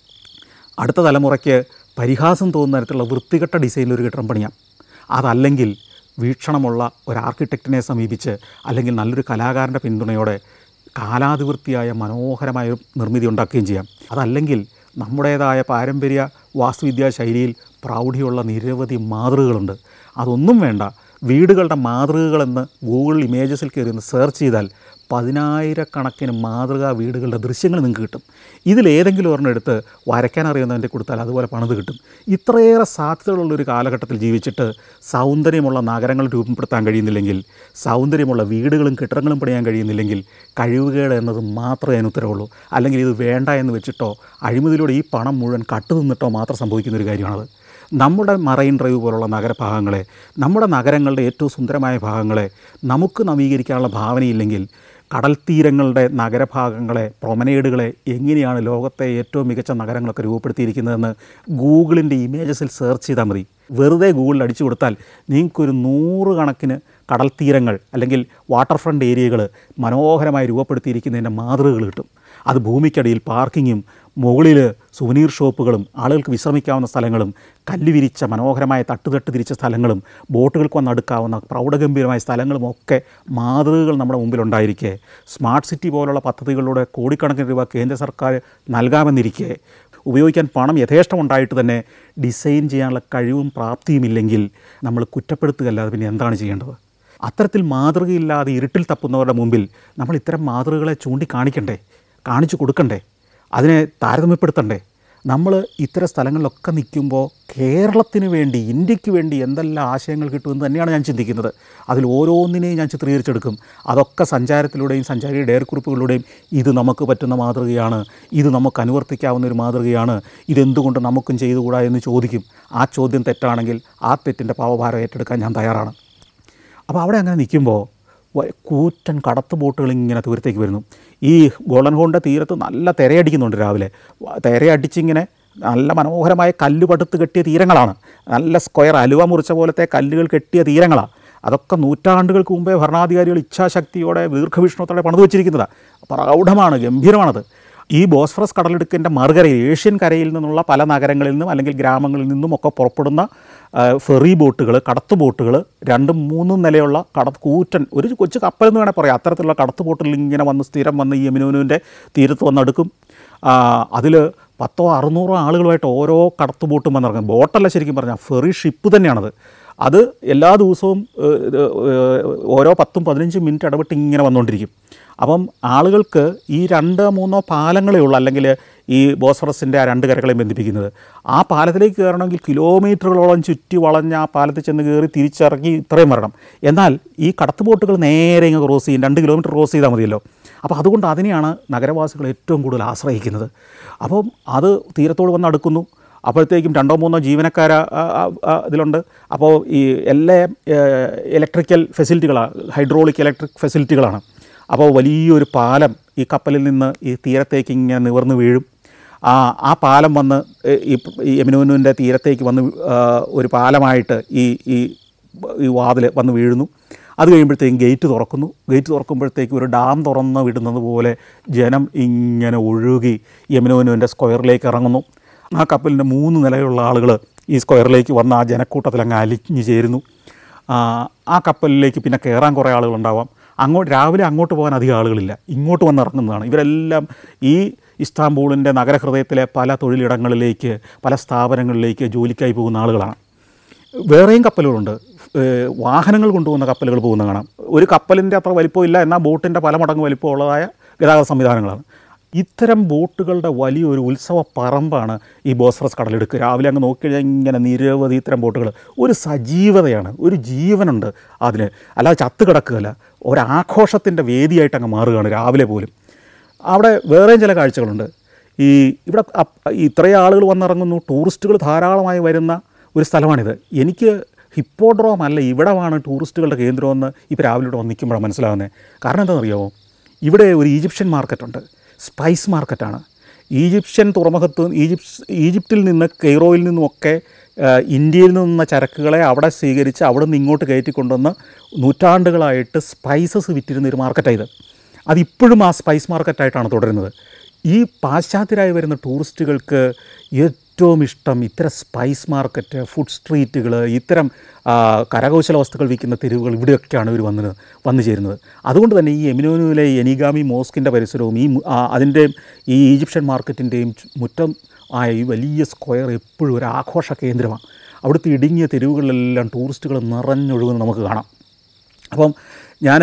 അടുത്ത തലമുറയ്ക്ക് പരിഹാസം തോന്നുന്ന തരത്തിലുള്ള വൃത്തികെട്ട ഡിസൈനിൽ ഒരു കെട്ടിടം പണിയാം അതല്ലെങ്കിൽ വീക്ഷണമുള്ള ഒരു ആർക്കിടെക്റ്റിനെ സമീപിച്ച് അല്ലെങ്കിൽ നല്ലൊരു കലാകാരൻ്റെ പിന്തുണയോടെ കാലാതിവൃത്തിയായ മനോഹരമായ ഒരു നിർമ്മിതി ഉണ്ടാക്കുകയും ചെയ്യാം അതല്ലെങ്കിൽ നമ്മുടേതായ പാരമ്പര്യ വാസ്തുവിദ്യാ ശൈലിയിൽ പ്രൗഢിയുള്ള നിരവധി മാതൃകകളുണ്ട് അതൊന്നും വേണ്ട വീടുകളുടെ മാതൃകകളെന്ന് ഗൂഗിൾ ഇമേജസിൽ കയറി ഒന്ന് സെർച്ച് ചെയ്താൽ പതിനായിരക്കണക്കിന് മാതൃകാ വീടുകളുടെ ദൃശ്യങ്ങൾ നിങ്ങൾക്ക് കിട്ടും ഇതിലേതെങ്കിലും ഒരെണ്ണം എടുത്ത് വരയ്ക്കാൻ അറിയുന്നതിൻ്റെ കൊടുത്താൽ അതുപോലെ പണിത് കിട്ടും ഇത്രയേറെ സാധ്യതകളുള്ളൊരു കാലഘട്ടത്തിൽ ജീവിച്ചിട്ട് സൗന്ദര്യമുള്ള നഗരങ്ങൾ രൂപപ്പെടുത്താൻ കഴിയുന്നില്ലെങ്കിൽ സൗന്ദര്യമുള്ള വീടുകളും കെട്ടിടങ്ങളും പണിയാൻ കഴിയുന്നില്ലെങ്കിൽ കഴിവുകേട് എന്നത് മാത്രമേ അതിന് ഉത്തരവുള്ളൂ അല്ലെങ്കിൽ ഇത് വേണ്ട എന്ന് വെച്ചിട്ടോ അഴിമതിയിലൂടെ ഈ പണം മുഴുവൻ കട്ടു നിന്നിട്ടോ മാത്രം സംഭവിക്കുന്ന ഒരു കാര്യമാണത് നമ്മുടെ മറൈൻ ഡ്രൈവ് പോലുള്ള നഗരഭാഗങ്ങളെ നമ്മുടെ നഗരങ്ങളുടെ ഏറ്റവും സുന്ദരമായ ഭാഗങ്ങളെ നമുക്ക് നവീകരിക്കാനുള്ള ഭാവനയില്ലെങ്കിൽ കടൽ തീരങ്ങളുടെ നഗരഭാഗങ്ങളെ പ്രൊമനേഡുകളെ എങ്ങനെയാണ് ലോകത്തെ ഏറ്റവും മികച്ച നഗരങ്ങളൊക്കെ രൂപപ്പെടുത്തിയിരിക്കുന്നതെന്ന് ഗൂഗിളിൻ്റെ ഇമേജസിൽ സെർച്ച് ചെയ്താൽ മതി വെറുതെ ഗൂഗിളിൽ അടിച്ചു കൊടുത്താൽ നിങ്ങൾക്കൊരു നൂറുകണക്കിന് കടൽ തീരങ്ങൾ അല്ലെങ്കിൽ വാട്ടർ ഫ്രണ്ട് ഏരിയകൾ മനോഹരമായി രൂപപ്പെടുത്തിയിരിക്കുന്നതിൻ്റെ മാതൃകകൾ കിട്ടും അത് ഭൂമിക്കടിയിൽ പാർക്കിങ്ങും മുകളിൽ സുവനീർ ഷോപ്പുകളും ആളുകൾക്ക് വിശ്രമിക്കാവുന്ന സ്ഥലങ്ങളും കല്ല് വിരിച്ച മനോഹരമായ തട്ടുതട്ട് തിരിച്ച സ്ഥലങ്ങളും ബോട്ടുകൾക്ക് വന്ന് അടുക്കാവുന്ന പ്രൗഢഗംഭീരമായ സ്ഥലങ്ങളും ഒക്കെ മാതൃകകൾ നമ്മുടെ മുമ്പിലുണ്ടായിരിക്കെ സ്മാർട്ട് സിറ്റി പോലുള്ള പദ്ധതികളിലൂടെ കോടിക്കണക്കിന് രൂപ കേന്ദ്ര സർക്കാർ നൽകാമെന്നിരിക്കെ ഉപയോഗിക്കാൻ പണം യഥേഷ്ടം ഉണ്ടായിട്ട് തന്നെ ഡിസൈൻ ചെയ്യാനുള്ള കഴിവും പ്രാപ്തിയുമില്ലെങ്കിൽ നമ്മൾ കുറ്റപ്പെടുത്തുകയല്ലാതെ പിന്നെ എന്താണ് ചെയ്യേണ്ടത് അത്തരത്തിൽ മാതൃകയില്ലാതെ ഇരുട്ടിൽ തപ്പുന്നവരുടെ മുമ്പിൽ നമ്മൾ ഇത്തരം മാതൃകകളെ ചൂണ്ടിക്കാണിക്കണ്ടേ കാണിച്ചു കൊടുക്കണ്ടേ അതിനെ താരതമ്യപ്പെടുത്തണ്ടേ നമ്മൾ ഇത്തരം സ്ഥലങ്ങളിലൊക്കെ നിൽക്കുമ്പോൾ കേരളത്തിന് വേണ്ടി ഇന്ത്യക്ക് വേണ്ടി എന്തെല്ലാം ആശയങ്ങൾ കിട്ടുമെന്ന് തന്നെയാണ് ഞാൻ ചിന്തിക്കുന്നത് അതിൽ ഓരോന്നിനെയും ഞാൻ ചിത്രീകരിച്ചെടുക്കും അതൊക്കെ സഞ്ചാരത്തിലൂടെയും സഞ്ചാരി ഡയറി കുറിപ്പുകളിലൂടെയും ഇത് നമുക്ക് പറ്റുന്ന മാതൃകയാണ് ഇത് നമുക്ക് അനുവർത്തിക്കാവുന്ന ഒരു മാതൃകയാണ് ഇതെന്തുകൊണ്ട് നമുക്കും ചെയ്തുകൂടാ എന്ന് ചോദിക്കും ആ ചോദ്യം തെറ്റാണെങ്കിൽ ആ തെറ്റിൻ്റെ പാവഭാരം ഏറ്റെടുക്കാൻ ഞാൻ തയ്യാറാണ് അപ്പോൾ അവിടെ അങ്ങനെ നിൽക്കുമ്പോൾ വ- കൂറ്റൻ കടത്ത് ബോട്ടുകൾ ഇങ്ങനെ ദൂരത്തേക്ക് വരുന്നു ഈ ഗോൾഡൻ ഹോണിൻ്റെ തീരത്ത് നല്ല തിരയടിക്കുന്നുണ്ട് രാവിലെ വ- തിരയടിച്ചിങ്ങനെ നല്ല മനോഹരമായ കല്ല് പടുത്ത് കെട്ടിയ തീരങ്ങളാണ് നല്ല സ്ക്വയർ അലുവ മുറിച്ച പോലത്തെ കല്ലുകൾ കെട്ടിയ തീരങ്ങളാണ് അതൊക്കെ നൂറ്റാണ്ടുകൾക്ക് മുമ്പേ ഭരണാധികാരികൾ ഇച്ഛാശക്തിയോടെ ദീർഘവീക്ഷണത്തോടെ പണിത് വെച്ചിരിക്കുന്നതാണ് പ്രൗഢമാണ് ഗംഭീരമാണത് ഈ ബോസ്ഫറസ് കടലിടുക്കിൻ്റെ മറുകരയിൽ ഏഷ്യൻ കരയിൽ നിന്നുള്ള പല നഗരങ്ങളിൽ നിന്നും അല്ലെങ്കിൽ ഗ്രാമങ്ങളിൽ നിന്നും ഒക്കെ പുറപ്പെടുന്ന ആ, ഫെറി ബോട്ടുകൾ കടത്ത് ബോട്ടുകൾ രണ്ടും മൂന്നും നിലയുള്ള കടത്ത് കൂറ്റൻ ഒരു കൊച്ചു കപ്പൽ എന്ന് വേണേൽ പറയാം അത്തരത്തിലുള്ള കടത്ത് ബോട്ടുകൾ ഇങ്ങനെ വന്ന് സ്ഥിരം വന്ന് ഈ യമുനുവിൻ്റെ തീരത്ത് വന്ന് അടുക്കും അതിൽ പത്തോ അറുന്നൂറോ ആളുകളുമായിട്ട് ഓരോ കടത്ത് ബോട്ടും വന്നിറങ്ങും ബോട്ടല്ല ശരിക്കും പറഞ്ഞാൽ ഫെറി ഷിപ്പ് തന്നെയാണത് അത് എല്ലാ ദിവസവും ഏഹ്, ഇത്, ഏഹ്, ഓരോ പത്തും പതിനഞ്ചും മിനിറ്റ് ഇടവിട്ട് ഇങ്ങനെ വന്നുകൊണ്ടിരിക്കും അപ്പം ആളുകൾക്ക് ഈ രണ്ട് മൂന്നോ പാലങ്ങളേ ഉള്ളൂ അല്ലെങ്കിൽ ഈ ബോസ്ഫറസിൻ്റെ ആ രണ്ട് കരകളെയും ബന്ധിപ്പിക്കുന്നത് ആ പാലത്തിലേക്ക് കയറണമെങ്കിൽ കിലോമീറ്ററുകളോളം ചുറ്റി വളഞ്ഞ് ആ പാലത്തിൽ ചെന്ന് കയറി തിരിച്ചിറങ്ങി ഇത്രയും വരണം എന്നാൽ ഈ കടത്ത് ബോട്ടുകൾ നേരെ ഇങ്ങ് ക്രോസ് ചെയ്യും രണ്ട് കിലോമീറ്റർ ക്രോസ് ചെയ്താൽ മതിയല്ലോ അപ്പോൾ അതുകൊണ്ട് അതിനെയാണ് നഗരവാസികൾ ഏറ്റവും കൂടുതൽ ആശ്രയിക്കുന്നത് അപ്പം അത് തീരത്തോട് വന്ന് അടുക്കുന്നു അപ്പോഴത്തേക്കും രണ്ടോ മൂന്നോ ജീവനക്കാർ ഇതിലുണ്ട് അപ്പോൾ ഈ എല്ലാ ഇലക്ട്രിക്കൽ ഫെസിലിറ്റികളാണ് ഹൈഡ്രോളിക് ഇലക്ട്രിക് ഫെസിലിറ്റികളാണ് അപ്പോൾ വലിയൊരു പാലം ഈ കപ്പലിൽ നിന്ന് ഈ തീരത്തേക്ക് ഇങ്ങനെ നിവർന്ന് വീഴും ആ ആ പാലം വന്ന് ഏ- ഈ ഈ യമുനുവിൻ്റെ തീരത്തേക്ക് വന്ന് വീ- ആ, ഒരു പാലമായിട്ട് ഈ ഈ ഈ വാതിൽ വന്ന് വീഴുന്നു അത് കഴിയുമ്പോഴത്തേക്കും ഗേറ്റ് തുറക്കുന്നു ഗേറ്റ് തുറക്കുമ്പോഴത്തേക്കും ഒരു ഡാം തുറന്ന് വിടുന്നത് പോലെ ജനം ഇങ്ങനെ ഒഴുകി യമനോനുവിൻ്റെ സ്ക്വയറിലേക്ക് ഇറങ്ങുന്നു ആ കപ്പലിൻ്റെ മൂന്ന് നിലയുള്ള ആളുകൾ ഈ സ്ക്വയറിലേക്ക് വന്ന് ആ ജനക്കൂട്ടത്തിൽ അങ്ങ് അലിഞ്ഞു ചേരുന്നു ആ, ആ കപ്പലിലേക്ക് പിന്നെ കയറാൻ കുറേ ആളുകളുണ്ടാവാം അങ്ങോട്ട് രാവിലെ അങ്ങോട്ട് പോകാൻ അധികം ആളുകളില്ല ഇങ്ങോട്ട് വന്ന് ഇറങ്ങുന്നതാണ് ഇവരെല്ലാം ഈ ഇസ്താംബൂളിൻ്റെ നഗരഹൃദയത്തിലെ പല തൊഴിലിടങ്ങളിലേക്ക് പല സ്ഥാപനങ്ങളിലേക്ക് ജോലിക്കായി പോകുന്ന ആളുകളാണ് വേറെയും കപ്പലുകളുണ്ട് ഏഹ് വാഹനങ്ങൾ കൊണ്ടുപോകുന്ന കപ്പലുകൾ പോകുന്ന കാണാം ഒരു കപ്പലിൻ്റെ അത്ര വലിപ്പമില്ല എന്നാൽ ബോട്ടിൻ്റെ പല മടങ്ങ് വലിപ്പമുള്ളതായ ഗതാഗത സംവിധാനങ്ങളാണ് ഇത്തരം ബോട്ടുകളുടെ വലിയൊരു ഉത്സവ പറമ്പാണ് ഈ ബോസ്ഫറസ് കടലെടുക്ക് രാവിലെ അങ്ങ് നോക്കിക്കഴിഞ്ഞാൽ ഇങ്ങനെ നിരവധി ഇത്തരം ബോട്ടുകൾ ഒരു സജീവതയാണ് ഒരു ജീവനുണ്ട് അതിന് അല്ലാതെ ചത്ത് കിടക്കുകയല്ല ഒരാഘോഷത്തിൻ്റെ വേദിയായിട്ട് അങ്ങ് മാറുകയാണ് രാവിലെ പോലും അവിടെ വേറെയും ചില കാഴ്ചകളുണ്ട് ഈ ഇവിടെ അപ്പ് ഇത്രയും ആളുകൾ വന്നിറങ്ങുന്നു ടൂറിസ്റ്റുകൾ ധാരാളമായി വരുന്ന ഒരു സ്ഥലമാണിത് എനിക്ക് ഹിപ്പോഡ്രോം അല്ല ഇവിടമാണ് ടൂറിസ്റ്റുകളുടെ കേന്ദ്രമെന്ന് ഇപ്പോൾ രാവിലെ ഇവിടെ വന്ന് നിൽക്കുമ്പോഴാണ് മനസ്സിലാകുന്നത് കാരണം എന്താണെന്നറിയാമോ ഇവിടെ ഒരു ഈജിപ്ഷ്യൻ മാർക്കറ്റുണ്ട് സ്പൈസ് മാർക്കറ്റാണ് ഈജിപ്ഷ്യൻ തുറമുഖത്ത് ഈജിപ്സ് ഈജിപ്തിൽ നിന്ന് കെയ്റോയിൽ നിന്നുമൊക്കെ ആ, ഇന്ത്യയിൽ നിന്ന ചരക്കുകളെ അവിടെ സ്വീകരിച്ച് അവിടെ നിന്ന് ഇങ്ങോട്ട് കയറ്റി കൊണ്ടുവന്ന് നൂറ്റാണ്ടുകളായിട്ട് സ്പൈസസ് വിറ്റിരുന്ന ഒരു മാർക്കറ്റാണ് ഇത് അതിപ്പോഴും ആ സ്പൈസ് മാർക്കറ്റായിട്ടാണ് തുടരുന്നത് ഈ പാശ്ചാത്യരായി വരുന്ന ടൂറിസ്റ്റുകൾക്ക് ഏറ്റവും ഇഷ്ടം ഇത്തരം സ്പൈസ് മാർക്കറ്റ് ഫുഡ് സ്ട്രീറ്റുകൾ ഇത്തരം ആ, കരകൗശല വസ്തുക്കൾ വിൽക്കുന്ന തെരുവുകൾ ഇവിടെയൊക്കെയാണ് ഇവർ വന്ന് വന്നു ചേരുന്നത് അതുകൊണ്ട് തന്നെ ഈ എമിനോനുവിലെ എനിഗാമി മോസ്കിൻ്റെ പരിസരവും ഈ മു- ആ, അതിൻ്റെയും ഈ ഈജിപ്ഷ്യൻ മാർക്കറ്റിൻ്റെയും ചു- മുറ്റം ആയ ഈ വലിയ സ്ക്വയർ എപ്പോഴും ഒരു ആഘോഷ കേന്ദ്രമാണ് അവിടുത്തെ ഇടുങ്ങിയ തെരുവുകളിലെല്ലാം ടൂറിസ്റ്റുകൾ നിറഞ്ഞൊഴുകുന്നത് നമുക്ക് കാണാം അപ്പം ഞാൻ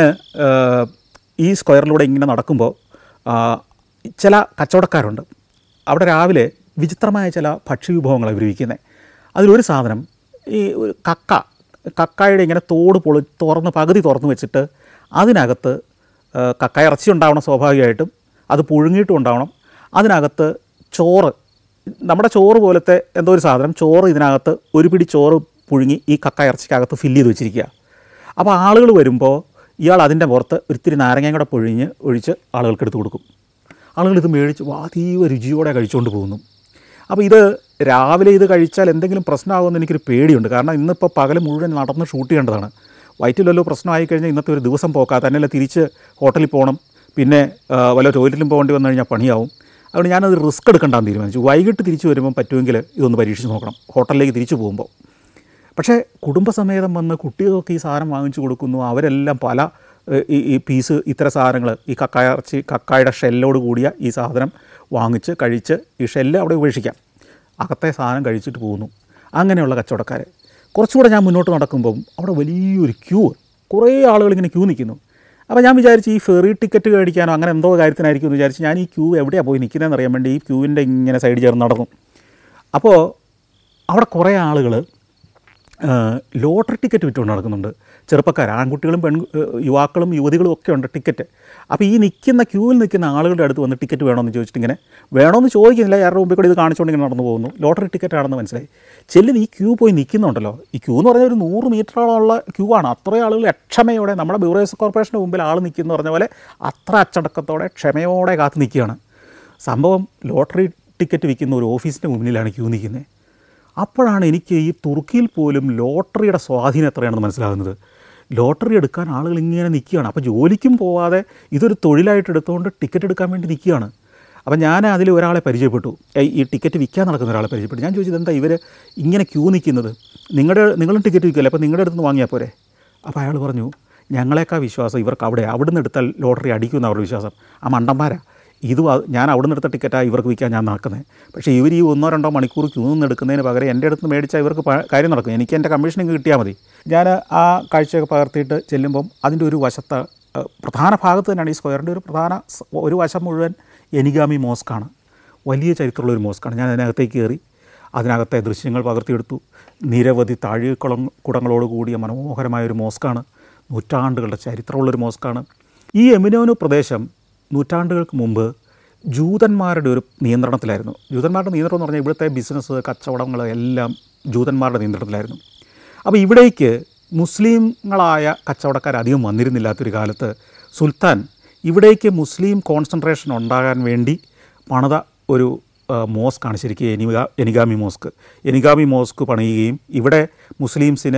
ഈ സ്ക്വയറിലൂടെ ഇങ്ങനെ നടക്കുമ്പോൾ ആ, ചില കച്ചവടക്കാരുണ്ട് അവിടെ രാവിലെ വിചിത്രമായ ചില ഭക്ഷ്യവിഭവങ്ങളാണ് ഇവർ വിൽക്കുന്നത് അതിലൊരു സാധനം ഈ ഒരു കക്ക കക്കായുടെ ഇങ്ങനെ തോട് പൊളി തുറന്ന് പകുതി തുറന്ന് വെച്ചിട്ട് അതിനകത്ത് ആ, കക്ക ഇറച്ചി ഉണ്ടാവണം സ്വാഭാവികമായിട്ടും അത് പുഴുങ്ങിയിട്ടും ഉണ്ടാവണം അതിനകത്ത് ചോറ് നമ്മുടെ ചോറ് പോലത്തെ എന്തോ ഒരു സാധനം ചോറ് ഇതിനകത്ത് ഒരു പിടി ചോറ് പുഴുങ്ങി ഈ കക്ക ഇറച്ചിക്കകത്ത് ഫില്ല് ചെയ്ത് വെച്ചിരിക്കുക അപ്പോൾ ആളുകൾ വരുമ്പോൾ ഇയാൾ അതിൻ്റെ പുറത്ത് ഒരിത്തിരി നാരങ്ങയും കൂടെ പൊഴിഞ്ഞ് ഒഴിച്ച് ആളുകൾക്ക് എടുത്ത് കൊടുക്കും ആളുകൾ ഇത് മേടിച്ച് വാ അതീവ രുചിയോടെ കഴിച്ചുകൊണ്ട് പോകുന്നു അപ്പോൾ ഇത് രാവിലെ ഇത് കഴിച്ചാൽ എന്തെങ്കിലും പ്രശ്നമാകുമെന്ന് എനിക്കൊരു പേടിയുണ്ട് കാരണം ഇന്നിപ്പോൾ പകൽ മുഴുവൻ നടന്ന് ഷൂട്ട് ചെയ്യേണ്ടതാണ് വയറ്റിലല്ലോ പ്രശ്നമായി കഴിഞ്ഞാൽ ഇന്നത്തെ ഒരു ദിവസം പോക്കാ തന്നെയല്ല തിരിച്ച് ഹോട്ടലിൽ പോകണം പിന്നെ ആ, വല്ല ടോയ്ലറ്റിലും പോകേണ്ടി വന്നു കഴിഞ്ഞാൽ പണിയാവും അതുകൊണ്ട് ഞാനത് റിസ്ക് എടുക്കണ്ടെന്ന് തീരുമാനിച്ചു വൈകിട്ട് തിരിച്ച് വരുമ്പം പറ്റുമെങ്കിൽ ഇതൊന്ന് പരീക്ഷിച്ച് നോക്കണം ഹോട്ടലിലേക്ക് തിരിച്ചു പോകുമ്പോൾ പക്ഷേ കുടുംബസമേതം വന്ന് കുട്ടികൾക്ക് ഈ സാധനം വാങ്ങിച്ചു കൊടുക്കുന്നു അവരെല്ലാം പല ഏഹ്, ഈ ഈ പീസ് ഇത്തരം സാധനങ്ങൾ ഈ കക്കായ ഇറച്ചി കക്കായുടെ ഷെല്ലോട് കൂടിയ ഈ സാധനം വാങ്ങിച്ച് കഴിച്ച് ഈ ഷെല്ല് അവിടെ ഉപേക്ഷിക്കാം അകത്തെ സാധനം കഴിച്ചിട്ട് പോകുന്നു അങ്ങനെയുള്ള കച്ചവടക്കാർ കുറച്ചുകൂടെ ഞാൻ മുന്നോട്ട് നടക്കുമ്പം അവിടെ വലിയൊരു ക്യൂ കുറേ ആളുകൾ ഇങ്ങനെ ക്യൂ നിൽക്കുന്നു അപ്പോൾ ഞാൻ വിചാരിച്ചു ഈ ഫെറി ടിക്കറ്റ് മേടിക്കാനോ അങ്ങനെ എന്തോ കാര്യത്തിനായിരിക്കും എന്ന് വിചാരിച്ച് ഞാൻ ഈ ക്യൂ എവിടെയാണ് പോയി നിൽക്കുന്നതെന്ന് അറിയാൻ വേണ്ടി ഈ ക്യൂവിൻ്റെ ഇങ്ങനെ സൈഡ് ചേർന്ന് നടന്നു അപ്പോൾ അവിടെ കുറേ ആളുകൾ ലോട്ടറി ടിക്കറ്റ് വിറ്റുകൊണ്ട് നടക്കുന്നുണ്ട് ചെറുപ്പക്കാർ ആൺകുട്ടികളും പെൺ ഏഹ് യുവാക്കളും യുവതികളും ഒക്കെ ഉണ്ട് ടിക്കറ്റ് അപ്പോൾ ഈ നിൽക്കുന്ന ക്യൂവിൽ നിൽക്കുന്ന ആളുകളുടെ അടുത്ത് വന്ന് ടിക്കറ്റ് വേണമെന്ന് ചോദിച്ചിട്ട് ഇങ്ങനെ വേണമെന്ന് ചോദിക്കുന്നില്ല ಯಾരുടെ മുമ്പിൽ കൂടി ഇത് കാണിച്ചുകൊണ്ട് ഇങ്ങനെ നടന്നു പോകുന്നു ലോട്ടറി ടിക്കറ്റ് ആണെന്ന് മനസ്സിലായി ചെല്ലിന് ഈ ക്യൂ പോയി നിൽക്കുന്നുണ്ടല്ലോ ഈ ക്യൂ എന്ന് പറഞ്ഞാൽ ഒരു നൂറ് മീറ്ററോളമുള്ള ക്യൂ ആണ് അത്രയും ആളുകൾ ക്ഷമയോടെ നമ്മുടെ ബ്യൂറേഴ്സ് കോർപ്പറേഷന് മുമ്പിൽ ആൾ നിൽക്കുന്നു പറഞ്ഞ പോലെ അത്ര അച്ചടക്കത്തോടെ ക്ഷമയോടെ കാത്തു നിൽക്കുകയാണ് സംഭവം ലോട്ടറി ടിക്കറ്റ് വിൽക്കുന്ന ഒരു ഓഫീസിൻ്റെ മുന്നിലാണ് ക്യൂ നിൽക്കുന്നത് അപ്പോഴാണ് എനിക്ക് ഈ തുർക്കിയിൽ പോലും ലോട്ടറിയുടെ സ്വാധീനം എത്രയാണെന്ന് മനസ്സിലാകുന്നത് ലോട്ടറി എടുക്കാൻ ആളുകൾ ഇങ്ങനെ നിൽക്കുകയാണ് അപ്പോൾ ജോലിക്കും പോവാതെ ഇതൊരു തൊഴിലായിട്ട് എടുത്തുകൊണ്ട് ടിക്കറ്റ് എടുക്കാൻ വേണ്ടി നിൽക്കുകയാണ് അപ്പം ഞാൻ അതിൽ ഒരാളെ പരിചയപ്പെട്ടു ഏയ് ഈ ടിക്കറ്റ് വിൽക്കാൻ നടക്കുന്ന ഒരാളെ പരിചയപ്പെട്ടു ഞാൻ ചോദിച്ചത് എന്താ ഇവർ ഇങ്ങനെ ക്യൂ നിൽക്കുന്നത് നിങ്ങളുടെ നിങ്ങളും ടിക്കറ്റ് വിൽക്കില്ല അപ്പോൾ നിങ്ങളുടെ അടുത്ത് നിന്ന് വാങ്ങിയാൽ പോരെ അപ്പോൾ അയാൾ പറഞ്ഞു ഞങ്ങളെക്കാ വിശ്വാസം ഇവർക്ക് അവിടെ അവിടുന്ന് എടുത്താൽ ലോട്ടറി അടിക്കുമെന്ന് അവരുടെ വിശ്വാസം ആ മണ്ടന്മാരാ ഇത് വ- ഞാൻ അവിടെ നിന്ന് എടുത്ത ടിക്കറ്റാണ് ഇവർക്ക് വിൽക്കാൻ ഞാൻ നടക്കുന്നത് പക്ഷേ ഇവർ ഈ ഒന്നോ രണ്ടോ മണിക്കൂർ ക്യൂ നിന്ന് എടുക്കുന്നതിന് പകരം എൻ്റെ അടുത്ത് മേടിച്ചാൽ ഇവർക്ക് പ- കാര്യം നടക്കും എനിക്ക് എൻ്റെ കമ്മീഷൻ ഇങ്ങ് കിട്ടിയാൽ മതി ഞാൻ ആ കാഴ്ചയൊക്കെ പകർത്തിയിട്ട് ചെല്ലുമ്പം അതിൻ്റെ ഒരു വശത്ത് ഏഹ്, പ്രധാന ഭാഗത്ത് തന്നെയാണ് ഈ സ്ക്വയറിൻ്റെ ഒരു പ്രധാന സ്- ഒരു വശം മുഴുവൻ എനിഗാമി മോസ്കാണ് വലിയ ചരിത്രമുള്ള ഒരു മോസ്കാണ് ഞാൻ അതിനകത്തേക്ക് കയറി അതിനകത്തെ ദൃശ്യങ്ങൾ പകർത്തിയെടുത്തു നിരവധി താഴികുളം കുടങ്ങളോട് കൂടിയ മനോഹരമായ ഒരു മോസ്കാണ് നൂറ്റാണ്ടുകളുടെ ചരിത്രമുള്ളൊരു മോസ്കാണ് ഈ എമിനോനു പ്രദേശം നൂറ്റാണ്ടുകൾക്ക് മുമ്പ് ജൂതന്മാരുടെ ഒരു നിയന്ത്രണത്തിലായിരുന്നു ജൂതന്മാരുടെ നിയന്ത്രണം എന്ന് പറഞ്ഞാൽ ഇവിടുത്തെ ബിസിനസ് കച്ചവടങ്ങൾ എല്ലാം ജൂതന്മാരുടെ നിയന്ത്രണത്തിലായിരുന്നു അപ്പോൾ ഇവിടേക്ക് മുസ്ലിങ്ങളായ കച്ചവടക്കാർ അധികം വന്നിരുന്നില്ലാത്തൊരു കാലത്ത് സുൽത്താൻ ഇവിടേക്ക് മുസ്ലിം കോൺസെൻട്രേഷൻ ഉണ്ടാകാൻ വേണ്ടി പണിത ഒരു ആ, മോസ്കാണ് ശരിക്കും എനിഗാ എനിഗാമി മോസ്ക് എനിഗാമി മോസ്ക് പണിയുകയും ഇവിടെ മുസ്ലിംസിന്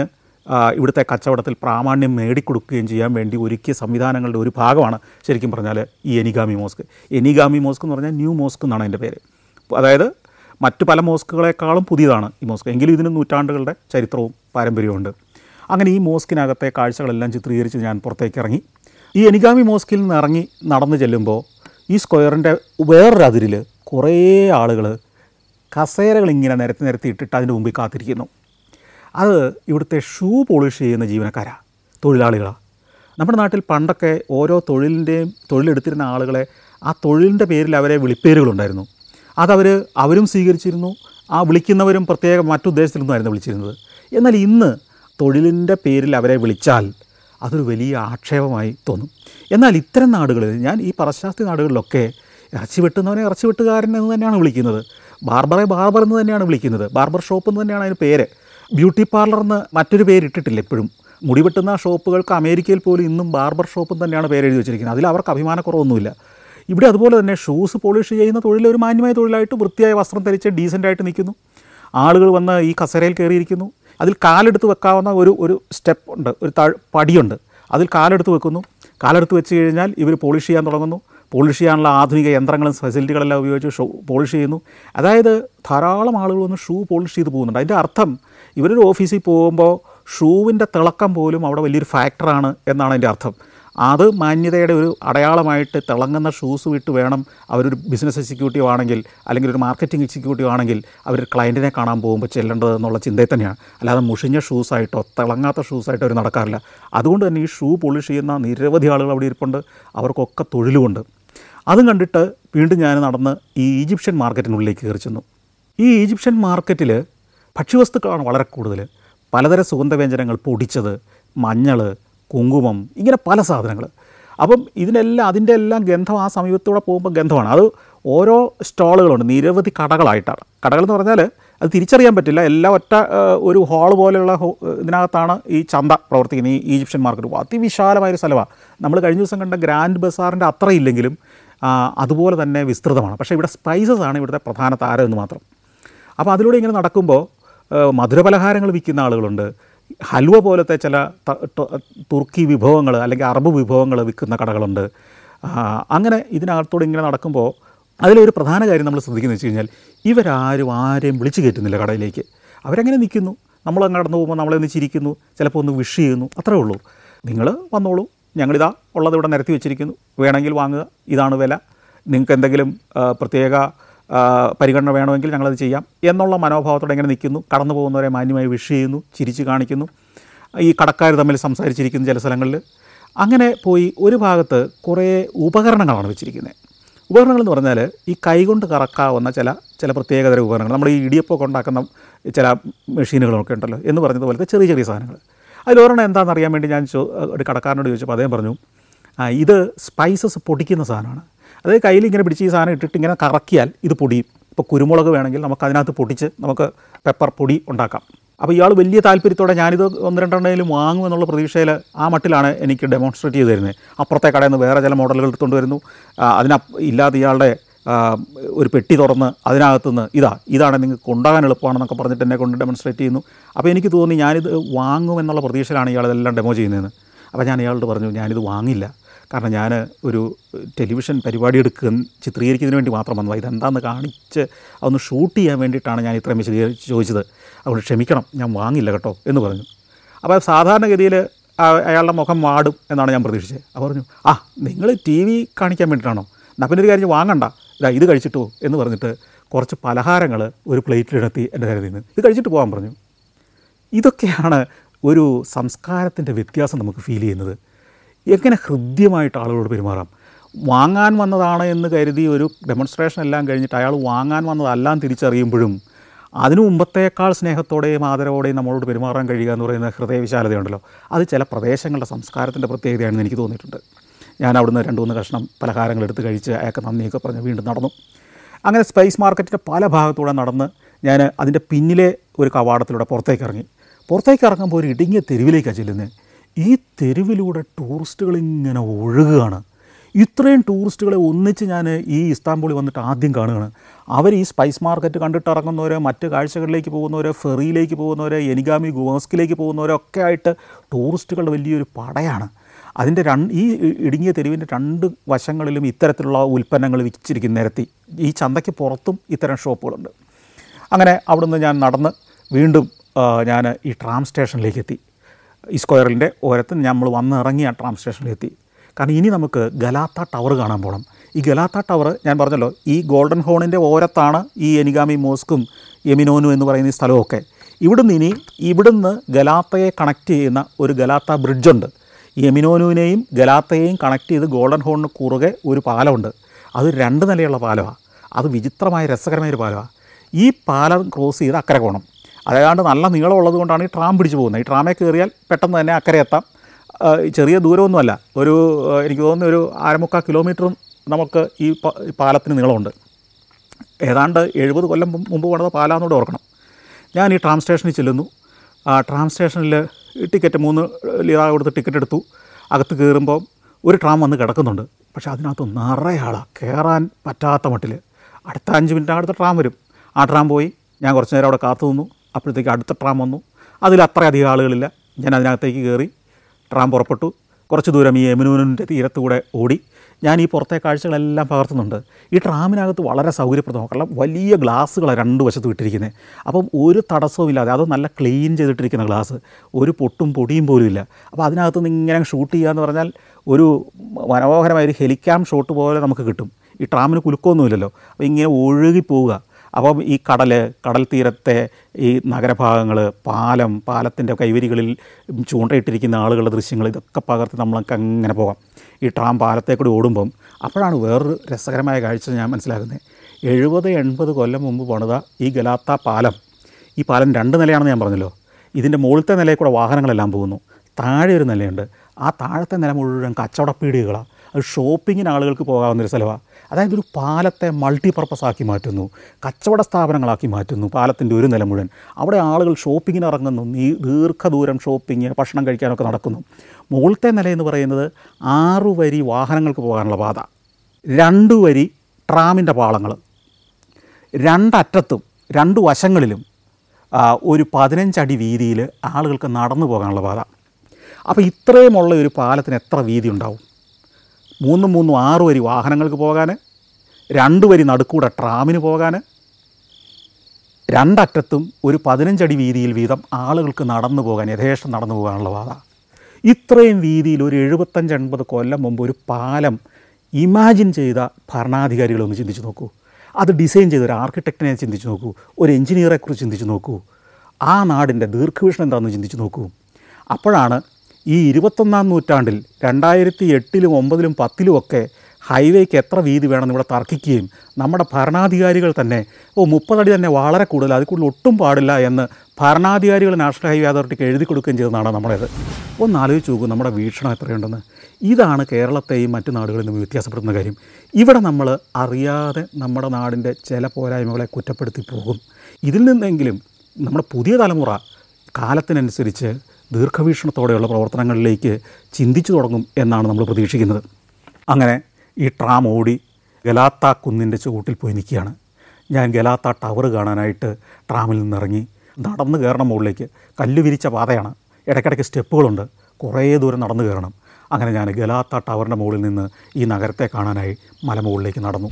ആ, ഇവിടുത്തെ കച്ചവടത്തിൽ പ്രാമാണ്യം നേടിക്കൊടുക്കുകയും ചെയ്യാൻ വേണ്ടി ഒരുക്കിയ സംവിധാനങ്ങളുടെ ഒരു ഭാഗമാണ് ശരിക്കും പറഞ്ഞാൽ ഈ എനിഗാമി മോസ്ക് എനിഗാമി മോസ്ക് എന്ന് പറഞ്ഞാൽ ന്യൂ മോസ്ക് എന്നാണ് അതിൻ്റെ പേര് അതായത് മറ്റു പല മോസ്കുകളെക്കാളും പുതിയതാണ് ഈ മോസ്ക് എങ്കിലും ഇതിന് നൂറ്റാണ്ടുകളുടെ ചരിത്രവും പാരമ്പര്യവുമുണ്ട് അങ്ങനെ ഈ മോസ്കിനകത്തെ കാഴ്ചകളെല്ലാം ചിത്രീകരിച്ച് ഞാൻ പുറത്തേക്ക് ഇറങ്ങി ഈ എനിഗാമി മോസ്കിൽ നിന്ന് ഇറങ്ങി നടന്നു ചെല്ലുമ്പോൾ ഈ സ്ക്വയറിൻ്റെ വേറൊരു അതിരിൽ കുറേ ആളുകൾ കസേരകൾ ഇങ്ങനെ നിരത്തി നിരത്തി ഇട്ടിട്ട് അതിൻ്റെ മുമ്പിൽ കാത്തിരിക്കുന്നു അത് ഇവിടുത്തെ ഷൂ പോളിഷ് ചെയ്യുന്ന ജീവനക്കാരാണ് തൊഴിലാളികളാണ് നമ്മുടെ നാട്ടിൽ പണ്ടൊക്കെ ഓരോ തൊഴിലിൻ്റെയും തൊഴിലെടുത്തിരുന്ന ആളുകളെ ആ തൊഴിലിൻ്റെ പേരിൽ അവരെ വിളിപ്പേരുകളുണ്ടായിരുന്നു അതവർ അവരും സ്വീകരിച്ചിരുന്നു ആ വിളിക്കുന്നവരും പ്രത്യേക മറ്റുദ്ദേശത്തിലൊന്നുമായിരുന്നു വിളിച്ചിരുന്നത് എന്നാൽ ഇന്ന് തൊഴിലിൻ്റെ പേരിൽ അവരെ വിളിച്ചാൽ അതൊരു വലിയ ആക്ഷേപമായി തോന്നും എന്നാൽ ഇത്തരം നാടുകളിൽ ഞാൻ ഈ പാശ്ചാത്യ നാടുകളിലൊക്കെ ഇറച്ചി വെട്ടുന്നവനെ ഇറച്ചി വെട്ടുകാരൻ എന്ന് തന്നെയാണ് വിളിക്കുന്നത് ബാർബറെ ബാർബർ എന്ന് തന്നെയാണ് വിളിക്കുന്നത് ബാർബർ ഷോപ്പ് എന്ന് തന്നെയാണ് അതിന് പേര് ബ്യൂട്ടി പാർലർ എന്ന് മറ്റൊരു പേര് ഇട്ടിട്ടില്ല എപ്പോഴും മുടി വെട്ടുന്ന ഷോപ്പുകൾക്ക് അമേരിക്കയിൽ പോലും ഇന്നും ബാർബർ ഷോപ്പ് എന്ന് തന്നെയാണ് പേര് എഴുതി വെച്ചിരിക്കുന്നത് അതിൽ അവർക്ക് അഭിമാനക്കുറവൊന്നുമില്ല ഇവിടെ അതുപോലെ തന്നെ ഷൂസ് പോളിഷ് ചെയ്യുന്ന തൊഴിൽ ഒരു മാന്യമായ തൊഴിലായിട്ട് വൃത്തിയായ വസ്ത്രം ധരിച്ച് ഡീസൻ്റായിട്ട് നിൽക്കുന്നു ആളുകൾ വന്ന് ഈ കസേരയിൽ കയറിയിരിക്കുന്നു അതിൽ കാലെടുത്ത് വെക്കാവുന്ന ഒരു ഒരു സ്റ്റെപ്പ് ഉണ്ട് ഒരു താഴ് പടിയുണ്ട് അതിൽ കാലെടുത്ത് വെക്കുന്നു കാലെടുത്ത് വെച്ച് കഴിഞ്ഞാൽ ഇവർ പോളിഷ് ചെയ്യാൻ തുടങ്ങുന്നു പോളിഷ് ചെയ്യാനുള്ള ആധുനിക യന്ത്രങ്ങളും ഫെസിലിറ്റികളെല്ലാം ഉപയോഗിച്ച് ഷൂ പോളിഷ് ചെയ്യുന്നു അതായത് ധാരാളം ആളുകൾ വന്ന് ഷൂ പോളിഷ് ചെയ്ത് പോകുന്നുണ്ട് അതിൻ്റെ അർത്ഥം ഇവരൊരു ഓഫീസിൽ പോകുമ്പോൾ ഷൂവിൻ്റെ തിളക്കം പോലും അവിടെ വലിയൊരു ഫാക്ടറാണ് എന്നാണ് അതിൻ്റെ അർത്ഥം അത് മാന്യതയുടെ ഒരു അടയാളമായിട്ട് തിളങ്ങുന്ന ഷൂസ് വിട്ട് വേണം അവരൊരു ബിസിനസ് എക്സിക്യൂട്ടീവ് ആണെങ്കിൽ അല്ലെങ്കിൽ ഒരു മാർക്കറ്റിംഗ് എക്സിക്യൂട്ടീവ് ആണെങ്കിൽ അവർ ക്ലയൻറ്റിനെ കാണാൻ പോകുമ്പോൾ ചെല്ലേണ്ടത് എന്നുള്ള ചിന്തയിൽ തന്നെയാണ് അല്ലാതെ മുഷിഞ്ഞ ഷൂസായിട്ടോ തിളങ്ങാത്ത ഷൂസായിട്ടോ അവർ നടക്കാറില്ല അതുകൊണ്ട് തന്നെ ഈ ഷൂ പോളിഷ് ചെയ്യുന്ന നിരവധി ആളുകൾ അവിടെ ഇരിപ്പുണ്ട് അവർക്കൊക്കെ തൊഴിലുമുണ്ട് അതും കണ്ടിട്ട് വീണ്ടും ഞാൻ നടന്ന് ഈ ഈജിപ്ഷ്യൻ മാർക്കറ്റിനുള്ളിലേക്ക് കയറി ചെന്നു ഈ ഈജിപ്ഷ്യൻ മാർക്കറ്റിൽ ഭക്ഷ്യവസ്തുക്കളാണ് വളരെ കൂടുതൽ പലതരം സുഗന്ധവ്യഞ്ജനങ്ങൾ പൊടിച്ചത് മഞ്ഞൾ കുങ്കുമം ഇങ്ങനെ പല സാധനങ്ങൾ അപ്പം ഇതിനെല്ലാം അതിൻ്റെ എല്ലാം ഗന്ധം ആ സമീപത്തൂടെ പോകുമ്പോൾ ഗന്ധമാണ് അത് ഓരോ സ്റ്റാളുകളുണ്ട് നിരവധി കടകളായിട്ടാണ് കടകൾ എന്ന് പറഞ്ഞാൽ അത് തിരിച്ചറിയാൻ പറ്റില്ല എല്ലാം ഒറ്റ ആ, ഒരു ഹാൾ പോലെയുള്ള ഹോ- ഇതിനകത്താണ് ഈ ചന്ത പ്രവർത്തിക്കുന്നത് ഈ ഈജിപ്ഷ്യൻ മാർക്കറ്റ് അതിവിശാലമായൊരു സ്ഥലമാണ് നമ്മൾ കഴിഞ്ഞ ദിവസം കണ്ട ഗ്രാൻഡ് ബസാറിൻ്റെ അത്ര ഇല്ലെങ്കിലും ആ, അതുപോലെ തന്നെ വിസ്തൃതമാണ് പക്ഷേ ഇവിടെ സ്പൈസസ് ആണ് ഇവിടുത്തെ പ്രധാന താരം എന്ന് മാത്രം അപ്പോൾ അതിലൂടെ ഇങ്ങനെ നടക്കുമ്പോൾ ആ, മധുരപലഹാരങ്ങൾ വിൽക്കുന്ന ആളുകളുണ്ട് ഹൽവ പോലത്തെ ചില ത- ത- തുർക്കി വിഭവങ്ങൾ അല്ലെങ്കിൽ അറബ് വിഭവങ്ങൾ വിൽക്കുന്ന കടകളുണ്ട് ആ, അങ്ങനെ ഇതിനകത്തൂടെ ഇങ്ങനെ നടക്കുമ്പോൾ അതിലൊരു പ്രധാന കാര്യം നമ്മൾ ശ്രദ്ധിക്കുന്നത് വെച്ച് കഴിഞ്ഞാൽ ഇവരാരും ആരെയും വിളിച്ചു കയറ്റുന്നില്ല കടയിലേക്ക് അവരങ്ങനെ നിൽക്കുന്നു നമ്മൾ കടന്നു പോകുമ്പോൾ നമ്മളെ ഒന്ന് ചിരിക്കുന്നു ചിലപ്പോൾ ഒന്ന് വിഷ് ചെയ്യുന്നു അത്രേ ഉള്ളൂ നിങ്ങൾ വന്നോളൂ ഞങ്ങളിതാ ഉള്ളത് ഇവിടെ നിരത്തി വെച്ചിരിക്കുന്നു വേണമെങ്കിൽ വാങ്ങുക ഇതാണ് വില നിങ്ങൾക്ക് എന്തെങ്കിലും ആ, പ്രത്യേക ആ, പരിഗണന വേണമെങ്കിൽ ഞങ്ങളത് ചെയ്യാം എന്നുള്ള മനോഭാവത്തോടെ ഇങ്ങനെ നിൽക്കുന്നു കടന്നു പോകുന്നവരെ മാന്യമായി വിഷ് ചെയ്യുന്നു ചിരിച്ച് കാണിക്കുന്നു ഈ കടക്കാർ തമ്മിൽ സംസാരിച്ചിരിക്കുന്നു ചില സ്ഥലങ്ങളിൽ അങ്ങനെ പോയി ഒരു ഭാഗത്ത് കുറേ ഉപകരണങ്ങളാണ് വെച്ചിരിക്കുന്നത് ഉപകരണങ്ങൾ എന്ന് പറഞ്ഞാൽ ഈ കൈകൊണ്ട് കറക്കാവുന്ന ചില ചില പ്രത്യേകതര ഉപകരണങ്ങൾ നമ്മൾ ഈ ഇടിയപ്പമൊക്കെ ഉണ്ടാക്കുന്ന ചില മെഷീനുകളൊക്കെ ഉണ്ടല്ലോ എന്ന് പറഞ്ഞതുപോലത്തെ ചെറിയ ചെറിയ സാധനങ്ങൾ അതിലൊരെണ്ണം എന്താണെന്ന് അറിയാൻ വേണ്ടി ഞാൻ ചോ ഒരു കടക്കാരനോട് ചോദിച്ചപ്പോൾ അദ്ദേഹം പറഞ്ഞു "ആ, ഇത് സ്പൈസസ് പൊടിക്കുന്ന സാധനമാണ് അതായത് കയ്യിൽ ഇങ്ങനെ പിടിച്ച് ഈ സാധനം ഇട്ടിട്ട് ഇങ്ങനെ കറക്കിയാൽ ഇത് പൊടിയും ഇപ്പോൾ കുരുമുളക് വേണമെങ്കിൽ നമുക്ക് അതിനകത്ത് പൊടിച്ച് നമുക്ക് പെപ്പർ പൊടി ഉണ്ടാക്കാം അപ്പോൾ ഇയാൾ വലിയ താല്പര്യത്തോടെ ഞാനിത് ഒന്ന് രണ്ടെണ്ണയിലും വാങ്ങുമെന്നുള്ള പ്രതീക്ഷയിൽ ആ മട്ടിലാണ് എനിക്ക് ഡെമോൺസ്ട്രേറ്റ് ചെയ്ത് തരുന്നത് അപ്പുറത്തെ കടയിൽ നിന്ന് വേറെ ചില മോഡലുകൾ എടുത്തുകൊണ്ട് വരുന്നു ആ, അതിന ഇല്ലാതെ ഇയാളുടെ ആ, ഒരു പെട്ടി തുറന്ന് അതിനകത്തുനിന്ന് ഇതാ ഇതാണ് നിങ്ങൾക്ക് കൊണ്ടാകാൻ എളുപ്പമാണെന്നൊക്കെ പറഞ്ഞിട്ട് എന്നെ കൊണ്ട് ഡെമോൺസ്ട്രേറ്റ് ചെയ്യുന്നു അപ്പോൾ എനിക്ക് തോന്നി ഞാനിത് വാങ്ങുമെന്നുള്ള പ്രതീക്ഷയിലാണ് ഇയാൾ ഇതെല്ലാം ഡെമോ ചെയ്യുന്നതെന്ന് അപ്പോൾ ഞാൻ ഇയാളോട് പറഞ്ഞു ഞാനിത് വാങ്ങില്ല കാരണം ഞാൻ ഒരു ടെലിവിഷൻ പരിപാടി എടുക്കുക ചിത്രീകരിക്കുന്നതിന് വേണ്ടി മാത്രം വന്നതാണ് ഇതെന്താണെന്ന് കാണിച്ച് അതൊന്ന് ഷൂട്ട് ചെയ്യാൻ വേണ്ടിയിട്ടാണ് ഞാൻ ഇത്രയും വിശദീകരിച്ച് ചോദിച്ചത് അതുകൊണ്ട് ക്ഷമിക്കണം ഞാൻ വാങ്ങില്ല കേട്ടോ എന്ന് പറഞ്ഞു അപ്പോൾ സാധാരണഗതിയിൽ അയാളുടെ മുഖം വാടും എന്നാണ് ഞാൻ പ്രതീക്ഷിച്ചത് അപ്പോൾ പറഞ്ഞു ആ നിങ്ങൾ ടി വി കാണിക്കാൻ വേണ്ടിയിട്ടാണോ എന്നാൽ പിന്നെ ഒരു കാര്യം വാങ്ങണ്ട ഇതാ ഇത് കഴിച്ചിട്ടോ എന്ന് പറഞ്ഞിട്ട് കുറച്ച് പലഹാരങ്ങൾ ഒരു പ്ലേറ്റിലിടത്തി എൻ്റെ നേരെ നിന്ന് ഇത് കഴിച്ചിട്ട് പോകാൻ പറഞ്ഞു ഇതൊക്കെയാണ് ഒരു സംസ്കാരത്തിൻ്റെ വ്യത്യാസം നമുക്ക് ഫീൽ ചെയ്യുന്നത് എങ്ങനെ ഹൃദ്യമായിട്ട് ആളുകളോട് പെരുമാറാം വാങ്ങാൻ വന്നതാണ് എന്ന് കരുതി ഒരു ഡെമോൺസ്ട്രേഷൻ എല്ലാം കഴിഞ്ഞിട്ട് അയാൾ വാങ്ങാൻ വന്നതെല്ലാം തിരിച്ചറിയുമ്പോഴും അതിനു മുമ്പത്തേക്കാൾ സ്നേഹത്തോടെയും ആദരവോടെയും നമ്മളോട് പെരുമാറാൻ കഴിയുക എന്ന് പറയുന്ന ഹൃദയവിശാലതയുണ്ടല്ലോ അത് ചില പ്രദേശങ്ങളുടെ സംസ്കാരത്തിൻ്റെ പ്രത്യേകതയാണെന്ന് എനിക്ക് തോന്നിയിട്ടുണ്ട് ഞാൻ അവിടുന്ന് രണ്ട് മൂന്ന് കഷ്ണം പലഹാരങ്ങൾ എടുത്ത് കഴിച്ച് അയാൾക്ക് നന്ദിയൊക്കെ പറഞ്ഞ് വീണ്ടും നടന്നു അങ്ങനെ സ്പൈസ് മാർക്കറ്റിൻ്റെ പല ഭാഗത്തൂടെ നടന്ന് ഞാൻ അതിൻ്റെ പിന്നിലെ ഒരു കവാടത്തിലൂടെ പുറത്തേക്ക് ഇറങ്ങി പുറത്തേക്ക് ഇറങ്ങുമ്പോൾ ഒരു ഇടുങ്ങിയ തെരുവിലേക്കാണ് ചെല്ലുന്നത് ഈ തെരുവിലൂടെ ടൂറിസ്റ്റുകൾ ഇങ്ങനെ ഒഴുകുകയാണ് ഇത്രയും ടൂറിസ്റ്റുകളെ ഒന്നിച്ച് ഞാൻ ഈ ഇസ്താംബൂളിൽ വന്നിട്ട് ആദ്യം കാണുകയാണ് അവർ ഈ സ്പൈസ് മാർക്കറ്റ് കണ്ടിട്ട് ഇറങ്ങുന്നവർ മറ്റ് കാഴ്ചകളിലേക്ക് പോകുന്നവർ ഫെറിയിലേക്ക് പോകുന്നവർ എനിഗാമി ഗുവാസ്കിലേക്ക് പോകുന്നവരൊക്കെ ആയിട്ട് ടൂറിസ്റ്റുകളുടെ വലിയൊരു പടയാണ് അതിൻ്റെ രണ്ട് ഈ ഇടുങ്ങിയ തെരുവിൻ്റെ രണ്ട് വശങ്ങളിലും ഇത്തരത്തിലുള്ള ഉൽപ്പന്നങ്ങൾ വിറ്റിരിക്കുന്ന നിരത്തി ഈ ചന്തയ്ക്ക് പുറത്തും ഇത്തരം ഷോപ്പുകളുണ്ട് അങ്ങനെ അവിടുന്ന് ഞാൻ നടന്ന് വീണ്ടും ഞാൻ ഈ ട്രാം സ്റ്റേഷനിലേക്ക് എത്തി ഈ സ്ക്വയറിൻ്റെ ഓരത്ത് നമ്മൾ വന്ന് ഇറങ്ങി ആ ട്രാം സ്റ്റേഷനിലെത്തി കാരണം ഇനി നമുക്ക് ഗലാത്ത ടവർ കാണാൻ പോകണം ഈ ഗലാത്ത ടവർ ഞാൻ പറഞ്ഞല്ലോ ഈ ഗോൾഡൻ ഹോണിൻ്റെ ഓരത്താണ് ഈ എനിഗാമി മോസ്കും യെമിനോനു എന്ന് പറയുന്ന ഈ സ്ഥലമൊക്കെ ഇവിടുന്ന് ഇനി ഇവിടുന്ന് ഗലാത്തയെ കണക്ട് ചെയ്യുന്ന ഒരു ഗലാത്ത ബ്രിഡ്ജുണ്ട് യെമിനോനുവിനെയും ഗലാത്തയെയും കണക്ട് ചെയ്ത് ഗോൾഡൻ ഹോണിന് കുറുകെ ഒരു പാലമുണ്ട് അത് രണ്ട് നിലയുള്ള പാലമാണ് അത് വിചിത്രമായ രസകരമായ ഒരു പാലമാണ് ഈ പാലം ക്രോസ് ചെയ്ത് അക്കരെ പോകണം അതേതാണ്ട് നല്ല നീളമുള്ളത് കൊണ്ടാണ് ഈ ട്രാം പിടിച്ച് പോകുന്നത് ഈ ട്രാമേ കയറിയാൽ പെട്ടെന്ന് തന്നെ അക്കരെ എത്താം ആ, ചെറിയ ദൂരമൊന്നുമല്ല ഒരു ആ, എനിക്ക് തോന്നുന്ന ഒരു അരമുക്കാൽ കിലോമീറ്ററും നമുക്ക് ഈ പ- ഈ പാലത്തിന് നീളമുണ്ട് ഏതാണ്ട് എഴുപത് കൊല്ലം മുമ്പ് മുമ്പ് പണിത പാലാന്നൂടെ ഓർക്കണം ഞാൻ ഈ ട്രാം സ്റ്റേഷനിൽ ചെല്ലുന്നു ആ ട്രാം സ്റ്റേഷനിൽ ടിക്കറ്റ് മൂന്ന് ലീറ കൊടുത്ത് ടിക്കറ്റ് എടുത്തു അകത്ത് കയറുമ്പോൾ ഒരു ട്രാം വന്ന് കിടക്കുന്നുണ്ട് പക്ഷേ അതിനകത്ത് നിറയെ ആളാണ് കയറാൻ പറ്റാത്ത മട്ടിൽ അടുത്ത അഞ്ച് മിനിറ്റ് അടുത്ത ട്രാം വരും ആ ട്രാം പോയി ഞാൻ കുറച്ച് നേരം അവിടെ കാത്തു നിന്നു അപ്പോഴത്തേക്ക് അടുത്ത ട്രാം വന്നു അതിൽ അത്രയധികം ആളുകളില്ല ഞാൻ അതിനകത്തേക്ക് കയറി ട്രാം പുറപ്പെട്ടു കുറച്ച് ദൂരം ഈ യമുനൂനിൻ്റെ തീരത്തുകൂടെ ഓടി ഞാൻ ഈ പുറത്തെ കാഴ്ചകളെല്ലാം പകർത്തുന്നുണ്ട് ഈ ട്രാമിനകത്ത് വളരെ സൗകര്യപ്രദമാണ് കാരണം വലിയ ഗ്ലാസ്സുകളാണ് രണ്ട് വശത്ത് ഇട്ടിരിക്കുന്നത് അപ്പം ഒരു തടസ്സവും ഇല്ലാതെ അത് നല്ല ക്ലീൻ ചെയ്തിട്ടിരിക്കുന്ന ഗ്ലാസ് ഒരു പൊട്ടും പൊടിയും പോലും ഇല്ല അപ്പോൾ അതിനകത്ത് നിന്ന് ഇങ്ങനെ ഷൂട്ട് ചെയ്യുക എന്ന് പറഞ്ഞാൽ ഒരു മനോഹരമായ ഒരു ഹെലിക്യാം ഷോട്ട് പോലെ നമുക്ക് കിട്ടും ഈ ട്രാമിന് കുലുക്കമൊന്നുമില്ലല്ലോ അപ്പോൾ ഇങ്ങനെ ഒഴുകി പോവുക അപ്പം ഈ കടൽ കടൽ തീരത്തെ ഈ നഗരഭാഗങ്ങൾ പാലം പാലത്തിൻ്റെ കൈവരികളിൽ ചൂണ്ടയിട്ടിരിക്കുന്ന ആളുകളുടെ ദൃശ്യങ്ങൾ ഇതൊക്കെ പകർത്തി നമ്മളൊക്കെ അങ്ങനെ പോകാം ഈ ട്രാം പാലത്തെ കൂടി ഓടുമ്പം അപ്പോഴാണ് വേറൊരു രസകരമായ കാഴ്ച ഞാൻ മനസ്സിലാക്കുന്നത് എഴുപത് എൺപത് കൊല്ലം മുമ്പ് പണിത ഈ ഗലാത്ത പാലം ഈ പാലം രണ്ട് നിലയാണെന്ന് ഞാൻ പറഞ്ഞല്ലോ ഇതിൻ്റെ മുകളിലത്തെ നിലയിൽ കൂടെ വാഹനങ്ങളെല്ലാം പോകുന്നു താഴെ ഒരു നിലയുണ്ട് ആ താഴത്തെ നില മുഴുവൻ കച്ചവടപ്പീടികകളാണ് അത് ഷോപ്പിങ്ങിന് ആളുകൾക്ക് പോകാവുന്നൊരു സ്ഥലമാണ് അതായത് ഒരു പാലത്തെ മൾട്ടി പർപ്പസ് ആക്കി മാറ്റുന്നു കച്ചവട സ്ഥാപനങ്ങളാക്കി മാറ്റുന്നു പാലത്തിൻ്റെ ഒരു നില മുഴുവൻ അവിടെ ആളുകൾ ഷോപ്പിങ്ങിന് ഇറങ്ങുന്നു നീ ദീർഘദൂരം ഷോപ്പിംഗ് ഭക്ഷണം കഴിക്കാനൊക്കെ നടക്കുന്നു മുകളിലത്തെ നില എന്ന് പറയുന്നത് ആറു വരി വാഹനങ്ങൾക്ക് പോകാനുള്ള പാത രണ്ടു വരി ട്രാമിൻ്റെ പാളങ്ങൾ രണ്ടറ്റത്തും രണ്ട് വശങ്ങളിലും ആ, ഒരു പതിനഞ്ചടി വീതിയിൽ ആളുകൾക്ക് നടന്നു പോകാനുള്ള പാത അപ്പോൾ ഇത്രയുമുള്ള ഒരു പാലത്തിന് എത്ര വീതി ഉണ്ടാവും മൂന്നും മൂന്നും ആറ് വരി വാഹനങ്ങൾക്ക് പോകാൻ രണ്ട് വരി നടുക്കൂടെ ട്രാമിന് പോകാൻ രണ്ടറ്റത്തും ഒരു പതിനഞ്ചടി വീതിയിൽ വീതം ആളുകൾക്ക് നടന്നു പോകാൻ യഥേഷ്ടം നടന്നു പോകാനുള്ള പാത ഇത്രയും വീതിയിൽ ഒരു എഴുപത്തഞ്ച് എൺപത് കൊല്ലം മുമ്പ് ഒരു പാലം ഇമാജിൻ ചെയ്ത ഭരണാധികാരികളൊന്ന് ചിന്തിച്ച് നോക്കൂ അത് ഡിസൈൻ ചെയ്ത ഒരു ആർക്കിടെക്റ്റിനെ ചിന്തിച്ച് നോക്കൂ ഒരു എഞ്ചിനീയറെക്കുറിച്ച് ചിന്തിച്ച് നോക്കൂ ആ നാടിൻ്റെ ദീർഘവീക്ഷണം എന്താണെന്ന് ചിന്തിച്ച് നോക്കൂ അപ്പോഴാണ് ഈ ഇരുപത്തൊന്നാം നൂറ്റാണ്ടിൽ രണ്ടായിരത്തി എട്ടിലും ഒമ്പതിലും പത്തിലും ഒക്കെ ഹൈവേക്ക് എത്ര വീതി വേണമെന്ന് ഇവിടെ തർക്കിക്കുകയും നമ്മുടെ ഭരണാധികാരികൾ തന്നെ ഓ മുപ്പതടി തന്നെ വളരെ കൂടുതൽ അതിൽ കൂടുതൽ ഒട്ടും പാടില്ല എന്ന് ഭരണാധികാരികൾ നാഷണൽ ഹൈവേ അതോറിറ്റിക്ക് എഴുതി കൊടുക്കുകയും ചെയ്തതാണ് നമ്മുടേത് ഒന്ന് ആലോചിച്ച് നോക്കൂ നമ്മുടെ വീക്ഷണം എത്രയുണ്ടെന്ന് ഇതാണ് കേരളത്തെയും മറ്റു നാടുകളിൽ നിന്ന് വ്യത്യാസപ്പെടുന്ന കാര്യം ഇവിടെ നമ്മൾ അറിയാതെ നമ്മുടെ നാടിൻ്റെ ചില പോരായ്മകളെ കുറ്റപ്പെടുത്തി പോകും ഇതിൽ നിന്നെങ്കിലും നമ്മുടെ പുതിയ തലമുറ കാലത്തിനനുസരിച്ച് ദീർഘവീക്ഷണത്തോടെയുള്ള പ്രവർത്തനങ്ങളിലേക്ക് ചിന്തിച്ചു തുടങ്ങും എന്നാണ് നമ്മൾ പ്രതീക്ഷിക്കുന്നത് അങ്ങനെ ഈ ട്രാം ഓടി ഗലാത്ത കുന്നിൻ്റെ ചുവട്ടിൽ പോയി നിൽക്കുകയാണ് ഞാൻ ഗലാത്ത ടവർ കാണാനായിട്ട് ട്രാമിൽ നിന്നിറങ്ങി നടന്ന് കയറണം മുകളിലേക്ക് കല്ല് വിരിച്ച പാതയാണ് ഇടയ്ക്കിടയ്ക്ക് സ്റ്റെപ്പുകളുണ്ട് കുറേ ദൂരം നടന്നു കയറണം അങ്ങനെ ഞാൻ ഗലാത്ത ടവറിൻ്റെ മുകളിൽ നിന്ന് ഈ നഗരത്തെ കാണാനായി മലമുകളിലേക്ക് നടന്നു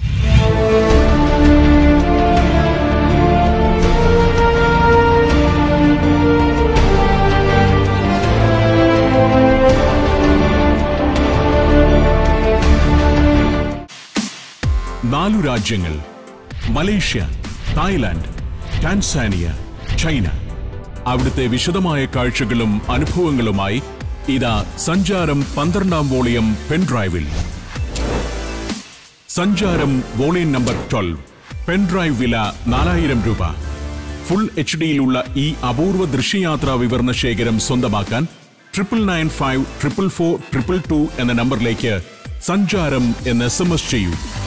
നാലു രാജ്യങ്ങൾ മലേഷ്യ തായ്ലാന്റ് ടാൻസാനിയ ചൈന അവിടുത്തെ വിശദമായ കാഴ്ചകളും അനുഭവങ്ങളുമായി ഇതാ സഞ്ചാരം പന്ത്രണ്ടാം വോളിയം പെൻഡ്രൈവിൽ സഞ്ചാരം വോളിയം നമ്പർ ട്വൽവ് പെൻഡ്രൈവ് വില നാലായിരം രൂപ ഫുൾ എച്ച് ഡിയിലുള്ള ഈ അപൂർവ ദൃശ്യയാത്രാ വിവരണ ശേഖരം സ്വന്തമാക്കാൻ triple nine five triple four triple two എന്ന നമ്പറിലേക്ക് സഞ്ചാരം എന്ന് എസ് എം എസ് ചെയ്യൂ